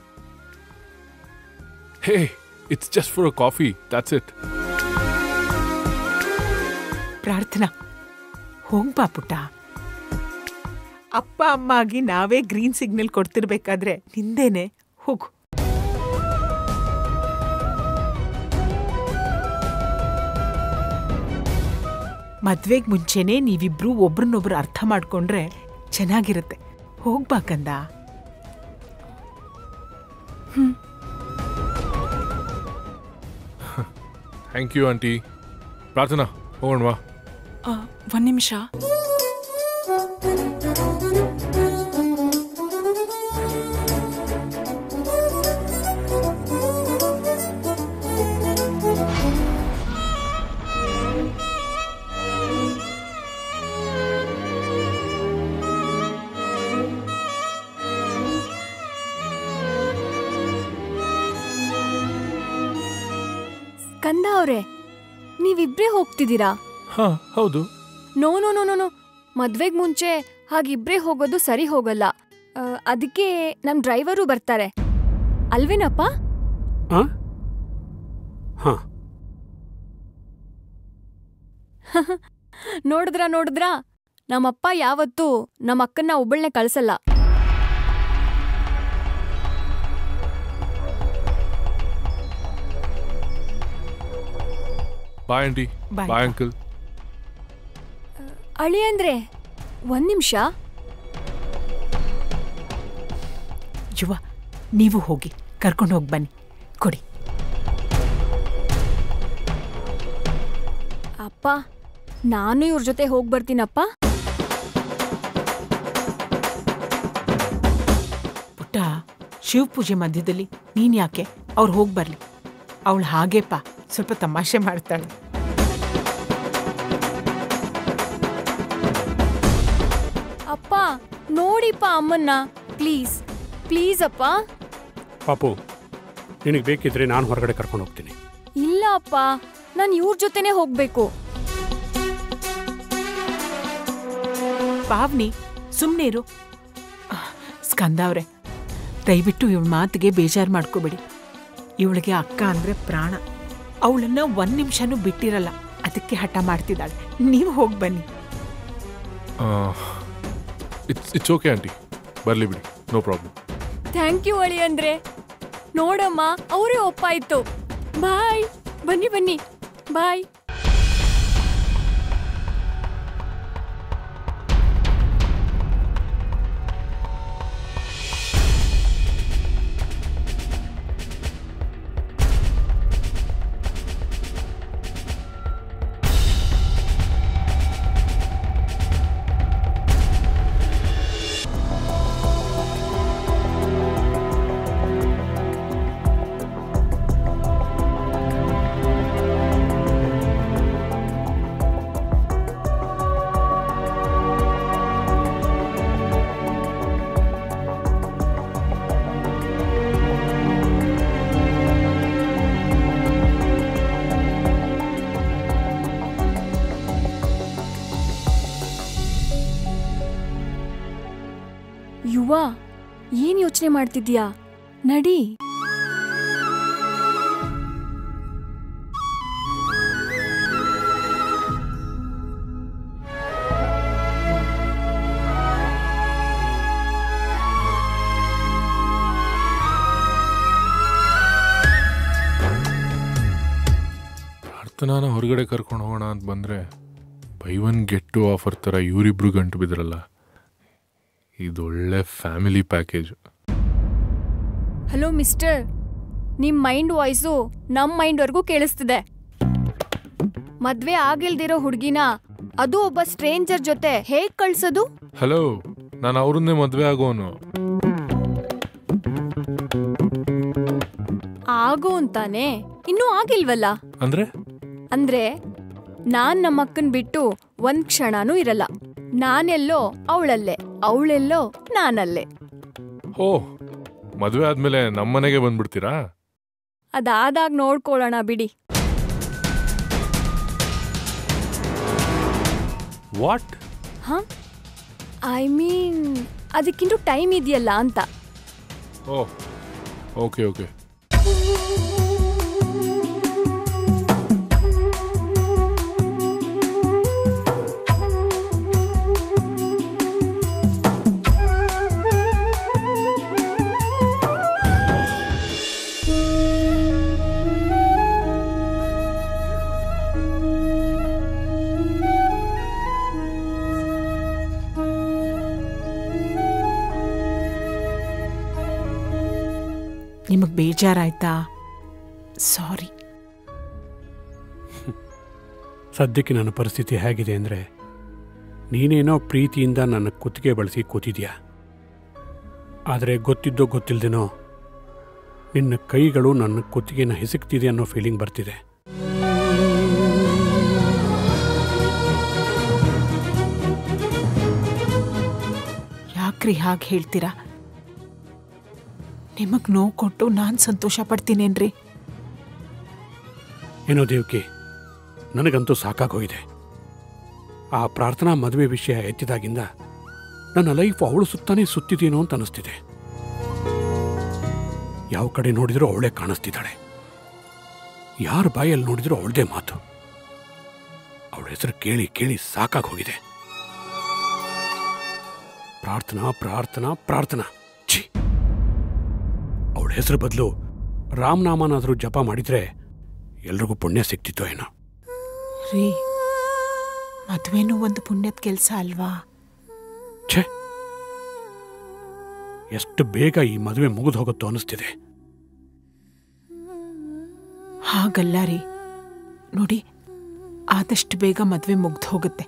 hey it's just for a coffee that's it
Prarthana ಹೋಗ್ಬಾ ಪುಟ್ಟ ಅಪ್ಪ ಅಮ್ಮ ಆಗಿ ನಾವೇ ಗ್ರೀನ್ ಸಿಗ್ನಲ್ ಕೊಡ್ತಿರ್ಬೇಕಾದ್ರೆ ನಿಂದೇನೆ ಹೋಗು ಮದ್ವೆಗ್ ಮುಂಚೆನೆ ನೀವಿಬ್ರು ಒಬ್ರನ್ನೊಬ್ರು ಅರ್ಥ ಮಾಡ್ಕೊಂಡ್ರೆ ಚೆನ್ನಾಗಿರುತ್ತೆ ಹೋಗ್ಬಾ ಕಂದ
ಥ್ಯಾಂಕ್ ಯು ಆಂಟಿ ಪ್ರಾರ್ಥನಾ ಹೋಗೋಣವಾ
ಆ, ಒಂದ್ ನಿಮಿಷ
ಕಂದ ಅವ್ರೆ ನೀವಿಬ್ರೇ ಹೋಗ್ತಿದ್ದೀರಾ
ಹಾಂ ಹೌದು
no no no no no ಮದ್ವೆಗ್ ಮುಂಚೆ ಹಾಗಿಬ್ರೇ ಹೋಗೋದು ಸರಿ ಹೋಗಲ್ಲ ಆ, ಅದಕ್ಕೆ ನಮ್ ಡ್ರೈವರು ಬರ್ತಾರೆ ಅಲ್ವೇನಪ್ಪ
ಆ? ಹಾ
ನೋಡಿದ್ರ ನೋಡಿದ್ರ ನಮ್ಮಪ್ಪ ಯಾವತ್ತೂ ನಮ್ಮ ಅಕ್ಕನ್ನ ಒಬ್ಬಳನ್ನೇ ಕಳ್ಸಲ್ಲ
bye aunty
Bye.
Bye uncle
ಅಳಿ ಅಂದ್ರೆ ಒಂದ್ ನಿಮಿಷ
ಯುವ ನೀವು ಹೋಗಿ ಕರ್ಕೊಂಡು ಹೋಗಿ ಬನ್ನಿ ಕೊಡಿ
ಅಪ್ಪ ನಾನು ಇವ್ರ ಜೊತೆ ಹೋಗ್ ಬರ್ತೀನಪ್ಪ
ಪುಟ್ಟ ಶಿವ ಪೂಜೆ ಮಧ್ಯದಲ್ಲಿ ನೀನ್ ಯಾಕೆ ಅವ್ರು ಹೋಗಿ ಬರ್ಲಿ ಅವಳು ಹಾಗೇಪ್ಪ ಸ್ವಲ್ಪ ತಮಾಷೆ ಮಾಡ್ತಾಳೆ
ಅಪ್ಪ ನೋಡಿಪ್ಪ ಅಮ್ಮನ್ನ ಪ್ಲೀಸ್ ಪ್ಲೀಸ್ ಅಪ್ಪ
ಪಾಪು ನಿನಗೆ ಬೇಕಿದ್ರೆ ನಾನು ಹೊರಗಡೆ ಕರ್ಕೊಂಡು ಹೋಗ್ತೀನಿ
ಇಲ್ಲ ಅಪ್ಪ ನಾನು ಇವ್ರ ಜೊತೆನೇ ಹೋಗ್ಬೇಕು
ಪಾವ್ನಿ ಸುಮ್ಮನೆ ಇರು ಆಹ್, ಸ್ಕಂದ ಅವ್ರೆ ದಯವಿಟ್ಟು ಇವಳ ಮಾತಿಗೆ ಬೇಜಾರು ಮಾಡ್ಕೋಬೇಡಿ ಇವಳಿಗೆ ಅಕ್ಕ ಅಂದರೆ ಪ್ರಾಣ ಅವಳನ್ನ ಒಂದು ನಿಮಿಷನೂ ಬಿಟ್ಟಿರಲ್ಲ ಅದಕ್ಕೆ ಹಠ ಮಾಡ್ತಿದ್ದಾಳೆ ನೀವು ಹೋಗಿ ಬನ್ನಿ
ಇಟ್ಸ್ ಇಟ್ಸ್ ಓಕೆ ಆಂಟಿ ಬರಲಿ ಬಿಡಿ ನೋ ಪ್ರಾಬ್ಲಮ್
ಥ್ಯಾಂಕ್ ಯು ಅಳಿ ಅಂದ್ರೆ ನೋಡಮ್ಮ ಅವರೇ ಒಪ್ಪಾಯ್ತು ಬಾಯ್ ಬನ್ನಿ ಬನ್ನಿ ಬಾಯ್ ಯುವ ಏನ್ ಯೋಚನೆ ಮಾಡ್ತಿದ್ಯಾ ನಡಿ
ಪ್ರಾರ್ಥನಾನ ಹೊರಗಡೆ ಕರ್ಕೊಂಡು ಹೋಗೋಣ ಅಂತ ಬಂದರೆ buy one get two offer ಥರ ಇವರಿಬ್ರು ಗಂಟು ಬಿದ್ರಲ್ಲ ಇದೊಳ್ಳೆ ಫ್ಯಾಮಿಲಿ ಪ್ಯಾಕೇಜ್
ಹಲೋ ಮಿಸ್ಟರ್ ನಿಮ್ ಮೈಂಡ್ ವಾಯ್ಸು ನಮ್ ಮೈಂಡ್ವರೆಗೂ ಕೇಳಿಸ್ತಿದೆ ಮದ್ವೆ ಆಗಿಲ್ದಿರೋ ಹುಡ್ಗಿನ ಅದು ಒಬ್ಬ ಸ್ಟ್ರೇಂಜರ್ ಜೊತೆ ಹೇಗ್ ಕಳ್ಸೋದು
ಹಲೋ ನಾನು ಅವ್ರನ್ನೇ ಮದುವೆ ಆಗೋನು
ಆಗೋ ಅಂತಾನೆ ಇನ್ನೂ ಆಗಿಲ್ವಲ್ಲ
ಅಂದರೆ
ಅಂದ್ರೆ ನಾನ್ ನಮ್ಮಕ್ಕನ್ ಬಿಟ್ಟು ಒಂದ್ ಕ್ಷಣನೂ ಇರಲ್ಲ ನಾನೆಲ್ಲೋ ಅವಳಲ್ಲೇ ಅವಳೆಲ್ಲೋ ನಾನಲ್ಲೇ
ಓ ಮದುವೆ ಆದಮೇಲೆ ನಮ್ಮನೆಗೆ ಬಂದ್ಬಿಡ್ತೀರಾ
ಅದಾದಾಗ ನೋಡ್ಕೊಳ್ಳೋಣ ಬಿಡಿ
ವಾಟ್
ಹ ಐ ಮೀನ್ ಅದಕ್ಕಿಂತ ಟೈಮ್ ಇದೆಯಲ್ಲ ಅಂತ
ಓ ಓಕೆ ಓಕೆ
ನಿಮಗೆ ಬೇಜಾರಾಯ್ತಾ ಸಾರಿ
ಸದ್ಯಕ್ಕೆ ನನ್ನ ಪರಿಸ್ಥಿತಿ ಹೇಗಿದೆ ಅಂದರೆ ನೀನೇನೋ ಪ್ರೀತಿಯಿಂದ ನನ್ನ ಕುತ್ತಿಗೆ ಬಳಸಿ ಕೂತಿದ್ಯಾ ಆದರೆ ಗೊತ್ತಿದ್ದೋ ಗೊತ್ತಿಲ್ಲದೇನೋ ನಿನ್ನ ಕೈಗಳು ನನ್ನ ಕುತ್ತಿಗೆನ ಹಿಸುಕ್ತಿದೆ ಅನ್ನೋ ಫೀಲಿಂಗ್ ಬರ್ತಿದೆ
ಯಾಕ್ರಿ ಹಾಗೆ ಹೇಳ್ತೀರಾ ನಿಮಗ್ ನೋವು ಕೊಟ್ಟು ನಾನು ಸಂತೋಷ ಪಡ್ತೀನೇನ್ರಿ
ಏನೋ ದೇವ್ಕೆ ನನಗಂತೂ ಸಾಕಾಗೋಗಿದೆ ಆ ಪ್ರಾರ್ಥನಾ ಮದುವೆ ವಿಷಯ ಎತ್ತಿದಾಗಿಂದ ನನ್ನ ಲೈಫ್ ಅವಳು ಸುತ್ತಾನೇ ಸುತ್ತಿದೇನೋ ಅಂತ ಅನಿಸ್ತಿದೆ ಯಾವ ಕಡೆ ನೋಡಿದ್ರೂ ಅವಳೇ ಕಾಣಿಸ್ತಿದ್ದಾಳೆ ಯಾರ ಬಾಯಲ್ಲಿ ನೋಡಿದ್ರೂ ಅವಳದೇ ಮಾತು ಅವಳ ಹೆಸರು ಕೇಳಿ ಕೇಳಿ ಸಾಕಾಗೋಗಿದೆ ಪ್ರಾರ್ಥನಾ ಪ್ರಾರ್ಥನಾ ಪ್ರಾರ್ಥನಾ ಛೀ ಅವಳ ಹೆಸರು ಬದಲು ರಾಮನಾಮನಾದರೂ ಜಪ ಮಾಡಿದ್ರೆ ಎಲ್ರಿಗೂ ಪುಣ್ಯ ಸಿಕ್ತಿತ್ತೋ ಏನೋ
ರೀ ಮದುವೆನೂ ಒಂದು ಪುಣ್ಯದ ಕೆಲಸ ಅಲ್ವಾ
ಛೇ ಎಷ್ಟು ಬೇಗ ಈ ಮದುವೆ ಮುಗಿದು ಹೋಗುತ್ತೋ ಅನಿಸ್ತಿದೆ
ಹಾಗಲ್ಲ ರೀ ನೋಡಿ ಆದಷ್ಟು ಬೇಗ ಮದುವೆ ಮುಗ್ದು ಹೋಗುತ್ತೆ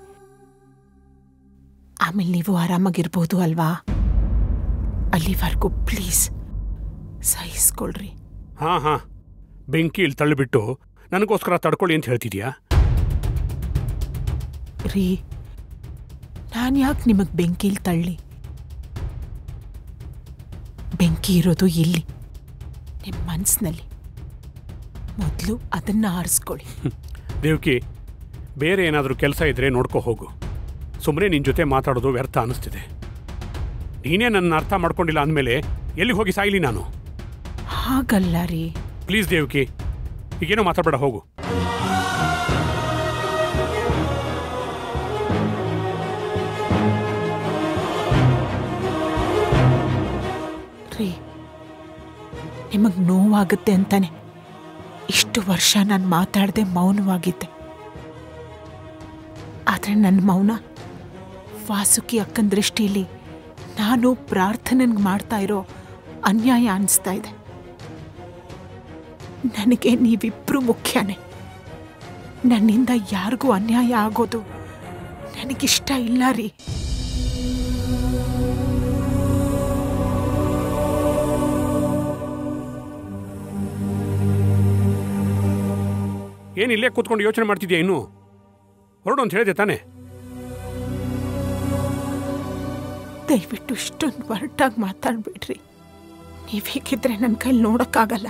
ಆಮೇಲೆ ನೀವು ಆರಾಮಾಗಿರ್ಬೋದು ಅಲ್ವಾ ಅಲ್ಲಿವರೆಗೂ ಪ್ಲೀಸ್ ಸಹಿಸ್ಕೊಳ್ರಿ
ಹಾ ಹಾ ಬೆಂಕಿ ಇಲ್ಲಿ ತಳ್ಳಿಬಿಟ್ಟು ನನಗೋಸ್ಕರ ತಡ್ಕೊಳ್ಳಿ ಅಂತ ಹೇಳ್ತಿದ್ಯಾ
ರೀ ನಾನು ಯಾಕೆ ನಿಮಗೆ ಬೆಂಕಿಲಿ ತಳ್ಳಿ ಬೆಂಕಿ ಇರೋದು ಇಲ್ಲಿ ನಿಮ್ಮ ಮನಸ್ಸಿನಲ್ಲಿ ಮೊದಲು ಅದನ್ನು ಆರಿಸ್ಕೊಳ್ಳಿ
ದೇವ್ಕಿ ಬೇರೆ ಏನಾದರೂ ಕೆಲಸ ಇದ್ರೆ ನೋಡ್ಕೋ ಹೋಗು ಸುಮ್ಮನೆ ನಿನ್ನ ಜೊತೆ ಮಾತಾಡೋದು ವ್ಯರ್ಥ ಅನಿಸ್ತಿದೆ ನೀನೇ ನನ್ನ ಅರ್ಥ ಮಾಡ್ಕೊಂಡಿಲ್ಲ ಅಂದಮೇಲೆ ಎಲ್ಲಿ ಹೋಗಿ ಸಾಯ್ಲಿ ನಾನು
ಹಾಗಲ್ಲ ರೀ
ಪ್ಲೀಸ್ ದೇವ್ಕಿ ಈಗೇನೋ ಮಾತಾಡಬೇಡ ಹೋಗು
ರೀ ನಿಮಗೆ ನೋವಾಗುತ್ತೆ ಅಂತಾನೆ ಇಷ್ಟು ವರ್ಷ ನಾನು ಮಾತಾಡದೆ ಮೌನವಾಗಿದ್ದೆ ಆದರೆ ನನ್ನ ಮೌನ ವಾಸುಕಿ ಅಕ್ಕನ ದೃಷ್ಟಿಯಲ್ಲಿ ನಾನು ಪ್ರಾರ್ಥನೆಗೆ ಮಾಡ್ತಾ ಇರೋ ಅನ್ಯಾಯ ಅನಿಸ್ತಾ ಇದೆ ನನಗೆ ನೀವಿಬ್ರು ಮುಖ್ಯನೇ ನನ್ನಿಂದ ಯಾರಿಗೂ ಅನ್ಯಾಯ ಆಗೋದು ನನಗಿಷ್ಟ ಇಲ್ಲ ರೀ
ಏನು ಇಲ್ಲೇ ಕೂತ್ಕೊಂಡು ಯೋಚನೆ ಮಾಡ್ತಿದ್ಯಾ ಇನ್ನು ಹೊರಡು ಅಂತ ಹೇಳಿದೆ ತಾನೇ
ದಯವಿಟ್ಟು ಇಷ್ಟೊಂದು ಹೊರಟಾಗಿ ಮಾತಾಡ್ಬೇಡ್ರಿ ನೀವು ಹೀಗಿದ್ರೆ ನನ್ನ ಕೈಲಿ ನೋಡೋಕ್ಕಾಗಲ್ಲ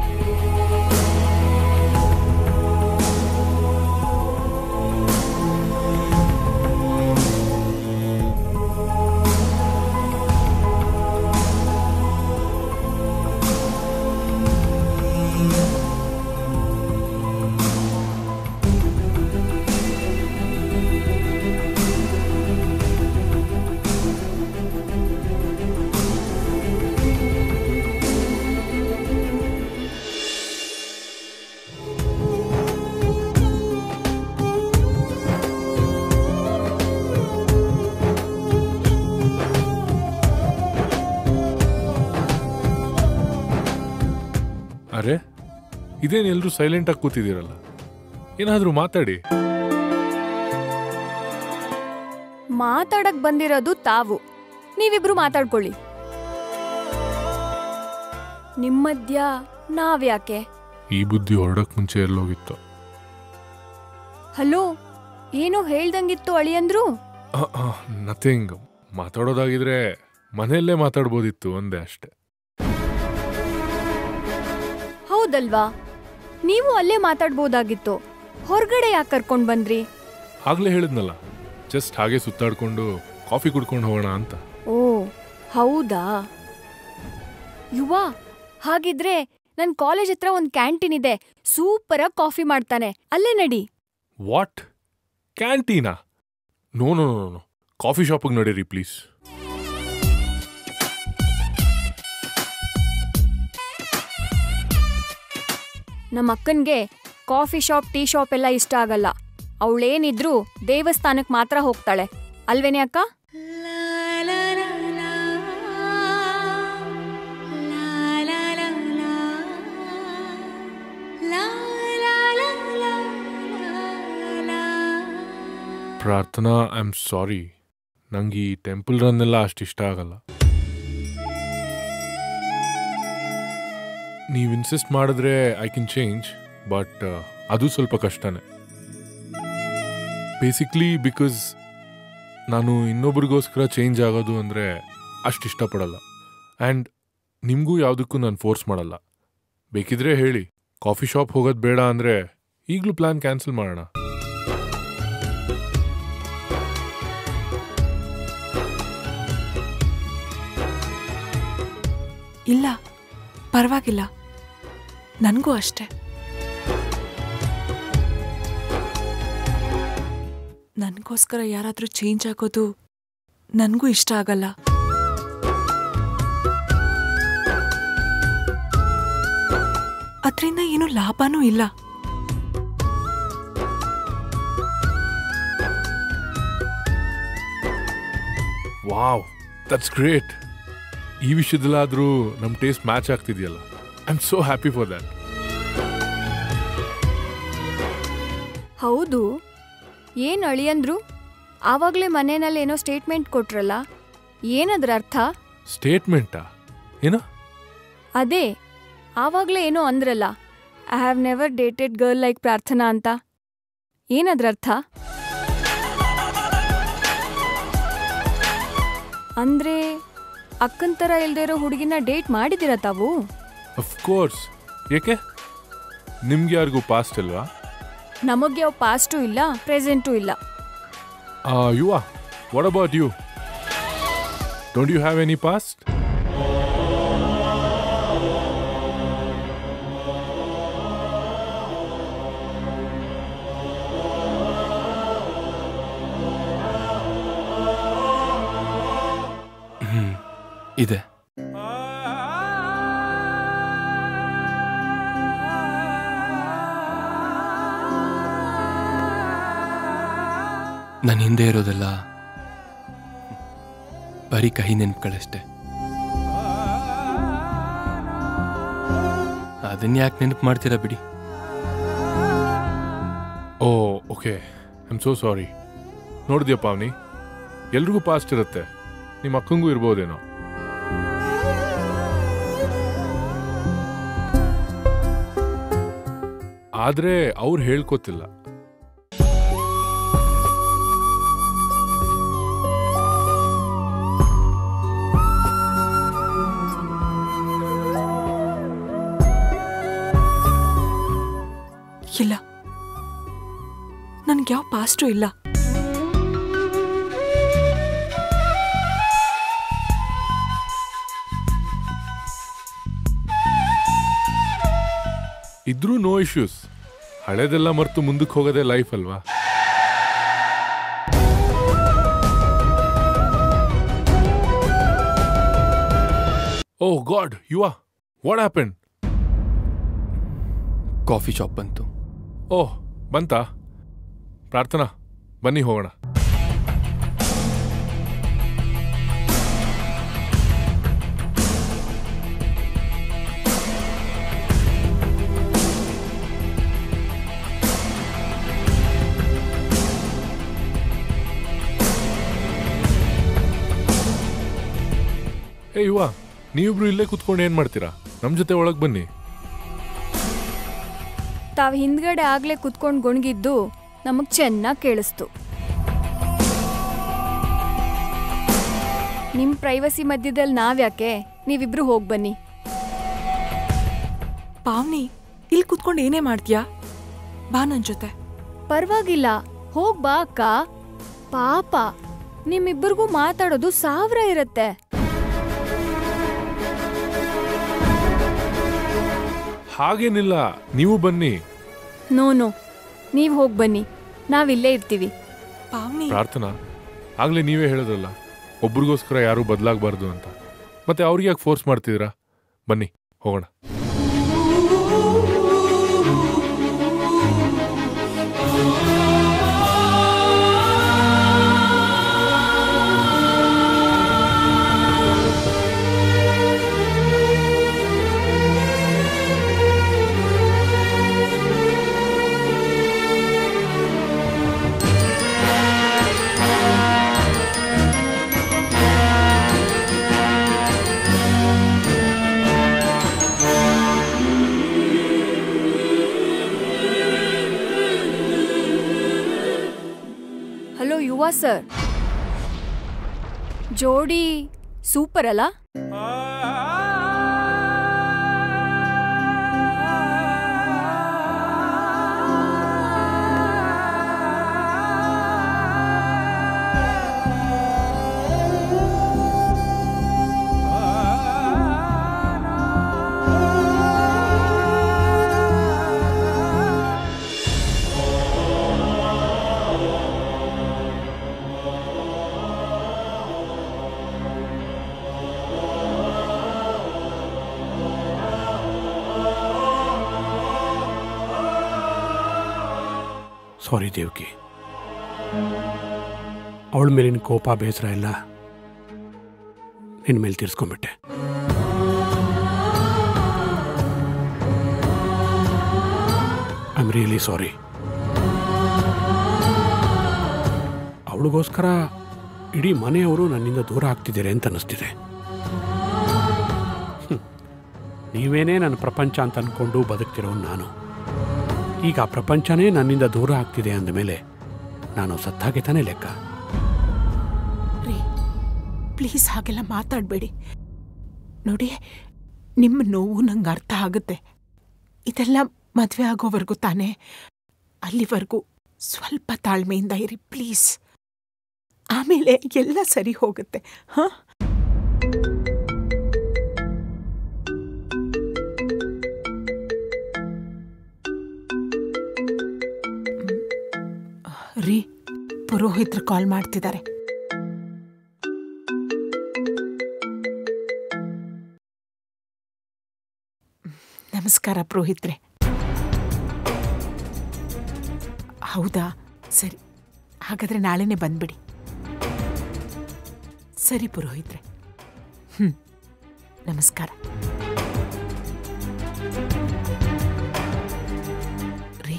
ಅರೆ ಇದೇನು ಎಲ್ಲರೂ ಸೈಲೆಂಟಾಗಿ ಕೂತಿದ್ದೀರಲ್ಲ ಏನಾದರೂ ಮಾತಾಡಿ
ಮಾತಾಡಕ್ ಬಂದಿರೋದು ತಾವು ನೀವಿಬ್ರು ಮಾತಾಡ್ಕೊಳ್ಳಿ ನಿಮ್ಮ ಮಧ್ಯ ನಾವ್ಯಾಕೆ
ಈ ಬುದ್ಧಿ ಹೊರಡಕ್ ಮುಂಚೆ ಎಲ್ಲೋಗಿತ್ತು
ಹಲೋ ಏನೋ ಹೇಳ್ದಂಗಿತ್ತು ಅಳಿಯಂದ್ರು
ನಥಿಂಗ್ ಮಾತಾಡೋದಾಗಿದ್ರೆ ಮನೆಯಲ್ಲೇ ಮಾತಾಡ್ಬೋದಿತ್ತು ಒಂದೇ ಅಷ್ಟೆ
ಹೌದಲ್ವಾ ನೀವು ಅಲ್ಲೇ ಮಾತಾಡ್ಬೋದಾಗಿತ್ತು ಹೊರಗಡೆ ಯಾಕೆ ಕರ್ಕೊಂಡ್ ಬಂದ್ರಿ
ಆಗ್ಲೇ ಹೇಳಿದ್ನಲ್ಲ ಜಸ್ಟ್ ಹಾಗೆ ಸುತ್ತಾಡ್ಕೊಂಡು ಕಾಫಿ ಕುಡ್ಕೊಂಡು ಹೋಗೋಣ ಅಂತ
ಓ ಹೌದಾ ಯುವ ಹಾಗಿದ್ರೆ ನನ್ ಕಾಲೇಜ್ ಹತ್ರ ಒಂದ್ ಕ್ಯಾಂಟೀನ್ ಇದೆ ಸೂಪರ್ ಆಗಿ ಕಾಫಿ ಮಾಡ್ತಾನೆ ಅಲ್ಲೇ ನಡಿ
ವಾಟ್ ಕ್ಯಾಂಟೀನಾ no no no no coffee ಶಾಪಿಗೆ ನಡೀರಿ ಪ್ಲೀಸ್
ನಮ್ಮ ಅಕ್ಕನ್ಗೆ ಕಾಫಿ ಶಾಪ್ ಟೀ ಶಾಪ್ ಎಲ್ಲ ಇಷ್ಟ ಆಗಲ್ಲ ಅವಳೇನಿದ್ರು ದೇವಸ್ಥಾನಕ್ ಮಾತ್ರ ಹೋಗ್ತಾಳೆ ಅಲ್ವೇನೆ ಅಕ್ಕ
ಪ್ರಾರ್ಥನಾ ಐ ಆಮ್ ಸಾರಿ ನಂಗೆ ಈ ಟೆಂಪಲ್ ರನ್ ಎಲ್ಲ ಅಷ್ಟು ಇಷ್ಟ ಆಗಲ್ಲ ನೀವು ಇನ್ಸಿಸ್ಟ್ ಮಾಡಿದ್ರೆ ಐ ಕ್ಯಾನ್ ಚೇಂಜ್ ಬಟ್ ಅದು ಸ್ವಲ್ಪ ಕಷ್ಟನೇ ಬೇಸಿಕ್ಲಿ ಬಿಕಾಸ್ ನಾನು ಇನ್ನೊಬ್ರಿಗೋಸ್ಕರ ಚೇಂಜ್ ಆಗೋದು ಅಂದರೆ ಅಷ್ಟು ಇಷ್ಟಪಡಲ್ಲ ಆ್ಯಂಡ್ ನಿಮಗೂ ಯಾವುದಕ್ಕೂ ನಾನು ಫೋರ್ಸ್ ಮಾಡಲ್ಲ ಬೇಕಿದ್ರೆ ಹೇಳಿ ಕಾಫಿ ಶಾಪ್ ಹೋಗೋದು ಬೇಡ ಅಂದರೆ ಈಗಲೂ ಪ್ಲ್ಯಾನ್ ಕ್ಯಾನ್ಸಲ್ ಮಾಡೋಣ
ಇಲ್ಲ ಪರವಾಗಿಲ್ಲ ನನಗೂ ಅಷ್ಟೆ ನನಗೋಸ್ಕರ ಯಾರಾದರೂ ಚೇಂಜ್ ಆಗೋದು ನನಗೂ ಇಷ್ಟ ಆಗಲ್ಲ ಅದರಿಂದ ಏನು ಲಾಭನೂ ಇಲ್ಲ
ವಾವ್ ದಟ್ಸ್ ಗ್ರೇಟ್ ಈ ವಿಷಯದಲ್ಲಾದರೂ ನಮ್ಮ ಟೇಸ್ಟ್ ಮ್ಯಾಚ್ ಆಗ್ತಿದೆಯಲ್ಲ I am so happy for that
ಹೌದು ಏನು ಅಳಿಯಂದ್ರು ಆವಾಗಲೇ ಮನೆಯಲ್ಲಿ ಏನೋ ಸ್ಟೇಟ್ಮೆಂಟ್ ಕೊಟ್ರಲ್ಲ ಏನದ್ರ ಅರ್ಥ
ಸ್ಟೇಟ್ಮೆಂಟಾ ಏನ
ಅದೇ ಆವಾಗಲೇ ಏನೋ ಅಂದ್ರಲ್ಲ I have never dated girl like Prarthana ಅಂತ ಏನದ್ರ ಅರ್ಥ ಅಂದ್ರೆ ಅಕ್ಕನ್ ಥರ ಇಲ್ದೇ ಇರೋ ಹುಡುಗಿನ ಡೇಟ್ ಮಾಡಿದಿರ ತಾವು
ಅಫ್ಕೋರ್ಸ್ ಏಕೆ ನಿಮ್ಗೆ ಯಾರಿಗೂ ಪಾಸ್ಟ್ ಅಲ್ವಾ
ನಮಗೆ ಯಾವ ಪಾಸ್ಟೂ ಇಲ್ಲ ಪ್ರೆಸೆಂಟೂ ಇಲ್ಲ
ಯುವ what about you don't you have any past
hmm ಇದೆ ನನ್ನ ಹಿಂದೆ ಇರೋದೆಲ್ಲ ಬರೀ ಕಹಿ ನೆನಪುಗಳಷ್ಟೇ ಅದನ್ನ ಯಾಕೆ ನೆನಪು ಮಾಡ್ತೀರಾ ಬಿಡಿ
oh okay I am so sorry ನೋಡಿದ್ಯಾ ಪಾವನಿ ಎಲ್ರಿಗೂ ಪಾಸ್ಟ್ ಇರುತ್ತೆ ನಿಮ್ಮ ಅಕ್ಕಂಗೂ ಇರ್ಬೋದೇನೋ ಆದ್ರೆ ಅವ್ರು ಹೇಳ್ಕೊತಿಲ್ಲ
ಇಲ್ಲ ನನ್ಗೆ ಯಾವ ಪಾಸ್ಟು ಇಲ್ಲ
ಇದ್ರೂ ನೋ ಇಶ್ಯೂಸ್ ಹಳೇದೆಲ್ಲ ಮರ್ತು ಮುಂದಕ್ಕೆ ಹೋಗೋದೇ ಲೈಫ್ ಅಲ್ವಾ ಓಹ್ ಗಾಡ್ ಯುವ ವಾಟ್ ಹ್ಯಾಪನ್
ಕಾಫಿ ಶಾಪ್ ಬಂತು
ಓಹ್ ಬಂತಾ ಪ್ರಾರ್ಥನಾ ಬನ್ನಿ ಹೋಗೋಣ ಏ ಯುವ ನೀವಿಬ್ರು ಇಲ್ಲೇ ಕುತ್ಕೊಂಡು ಏನ್ ಮಾಡ್ತೀರಾ ನಮ್ ಜೊತೆ ಒಳಗ್ ಬನ್ನಿ
ತಾವ್ ಹಿಂದ್ಗಡೆ ಆಗ್ಲೇ ಕುತ್ಕೊಂಡು ಗೊಣಗಿದ್ದು ನಮಗ್ ಚೆನ್ನಾಗಿ ಕೇಳಿಸ್ತು ನಿಮ್ ಪ್ರೈವಸಿ ಮಧ್ಯದಲ್ಲಿ ನಾವ್ಯಾಕೆ ನೀವಿಬ್ರು ಹೋಗ್ ಬನ್ನಿ
ಪಾವ್ನಿ ಇಲ್ಲಿ ಕುತ್ಕೊಂಡು ಏನೇ ಮಾಡ್ತೀಯಾ ಬಾ ನನ್ ಜೊತೆ
ಪರವಾಗಿಲ್ಲ ಹೋಗ್ ಬಾ ಅಕ್ಕ ಪಾಪ ನಿಮ್ಮಿಬ್ಬರಿಗೂ ಮಾತಾಡೋದು ಸಾವಿರ ಇರತ್ತೆ
ಹಾಗೇನಿಲ್ಲ ನೀವು ಬನ್ನಿ
ನೋ ನೋ ನೀವ್ ಹೋಗ್ ಬನ್ನಿ ನಾವಿಲ್ಲೇ ಇರ್ತೀವಿ
ಪಾವ್ನಿ
ಪ್ರಾರ್ಥನಾ ಆಗ್ಲೇ ನೀವೇ ಹೇಳಿದ್ರಲ್ಲ ಒಬ್ರಿಗೋಸ್ಕರ ಯಾರೂ ಬದಲಾಗಬಾರ್ದು ಅಂತ ಮತ್ತೆ ಅವ್ರಿಗೆ ಯಾಕೆ ಫೋರ್ಸ್ ಮಾಡ್ತಿದ್ದೀರಾ ಬನ್ನಿ ಹೋಗೋಣ
ಯುವ ಸರ್ ಜೋಡಿ ಸೂಪರ್ ಅಲ್ಲ
ಸಾರಿ ದೇವ್ಕಿ ಅವಳ ಮೇಲಿನ ಕೋಪ ಬೇಸರ ಎಲ್ಲ ನಿನ್ನ ಮೇಲೆ ತೀರ್ಸ್ಕೊಂಬಿಟ್ಟೆ ಐ ಆಮ್ ರಿಯಲಿ ಸಾರಿ ಅವಳಿಗೋಸ್ಕರ ಇಡೀ ಮನೆಯವರು ನನ್ನಿಂದ ದೂರ ಆಗ್ತಿದ್ದಾರೆ ಅಂತ ಅನ್ನಿಸ್ತಿದೆ ಹ್ಮ್. ನೀವೇನೇ ನನ್ನ ಪ್ರಪಂಚ ಅಂತ ಅಂದ್ಕೊಂಡು ಬದುಕ್ತಿರೋ ನಾನು ಈಗ ಆ ಪ್ರಪಂಚನೇ ನನ್ನಿಂದ ದೂರ ಆಗ್ತಿದೆ ಅಂದಮೇಲೆ ನಾನು ಸತ್ತಾಗೆ ತಾನೇ ಲೆಕ್ಕ
ರೀ ಪ್ಲೀಸ್ ಹಾಗೆಲ್ಲ ಮಾತಾಡಬೇಡಿ ನೋಡಿ ನಿಮ್ಮ ನೋವು ನಂಗೆ ಅರ್ಥ ಆಗುತ್ತೆ ಇದೆಲ್ಲ ಮದುವೆ ಆಗೋವರೆಗೂ ತಾನೇ ಅಲ್ಲಿವರೆಗೂ ಸ್ವಲ್ಪ ತಾಳ್ಮೆಯಿಂದ ಇರಿ ಪ್ಲೀಸ್ ಆಮೇಲೆ ಎಲ್ಲ ಸರಿ ಹೋಗುತ್ತೆ ಹಾಂ ರೀ ಪುರೋಹಿತರು ಕಾಲ್ ಮಾಡ್ತಿದ್ದಾರೆ ನಮಸ್ಕಾರ ಪುರೋಹಿತ್ರೆ ಹೌದಾ ಸರಿ ಹಾಗಾದ್ರೆ ನಾಳೆನೇ ಬಂದ್ಬಿಡಿ ಸರಿ ಪುರೋಹಿತ್ರೆ ಹ್ಞೂ ನಮಸ್ಕಾರ ರೀ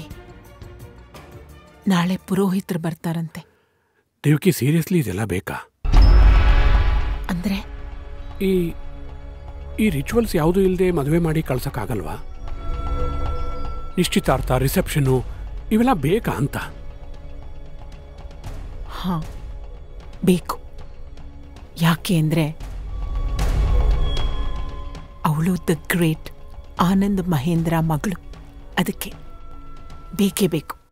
ನಾಳೆ ಪುರೋಹಿತರು ಬರ್ತಾರಂತೆ
ದೇವಕಿ ಸೀರಿಯಸ್ಲಿ ಇದೆಲ್ಲ ಬೇಕಾ
ಅಂದ್ರೆ
ಈ ಈ ರಿಚುವಲ್ಸ್ ಯಾವುದೂ ಇಲ್ಲದೆ ಮದುವೆ ಮಾಡಿ ಕಳ್ಸೋಕ್ಕಾಗಲ್ವಾ ನಿಶ್ಚಿತಾರ್ಥ ರಿಸೆಪ್ಷನ್ನು ಇವೆಲ್ಲ ಬೇಕಾ ಅಂತ
ಹಾಂ ಬೇಕು ಯಾಕೆ ಅಂದರೆ ಅವಳು ದ ಗ್ರೇಟ್ ಆನಂದ್ ಮಹೇಂದ್ರ ಮಗಳು ಅದಕ್ಕೆ ಬೇಕೇ ಬೇಕು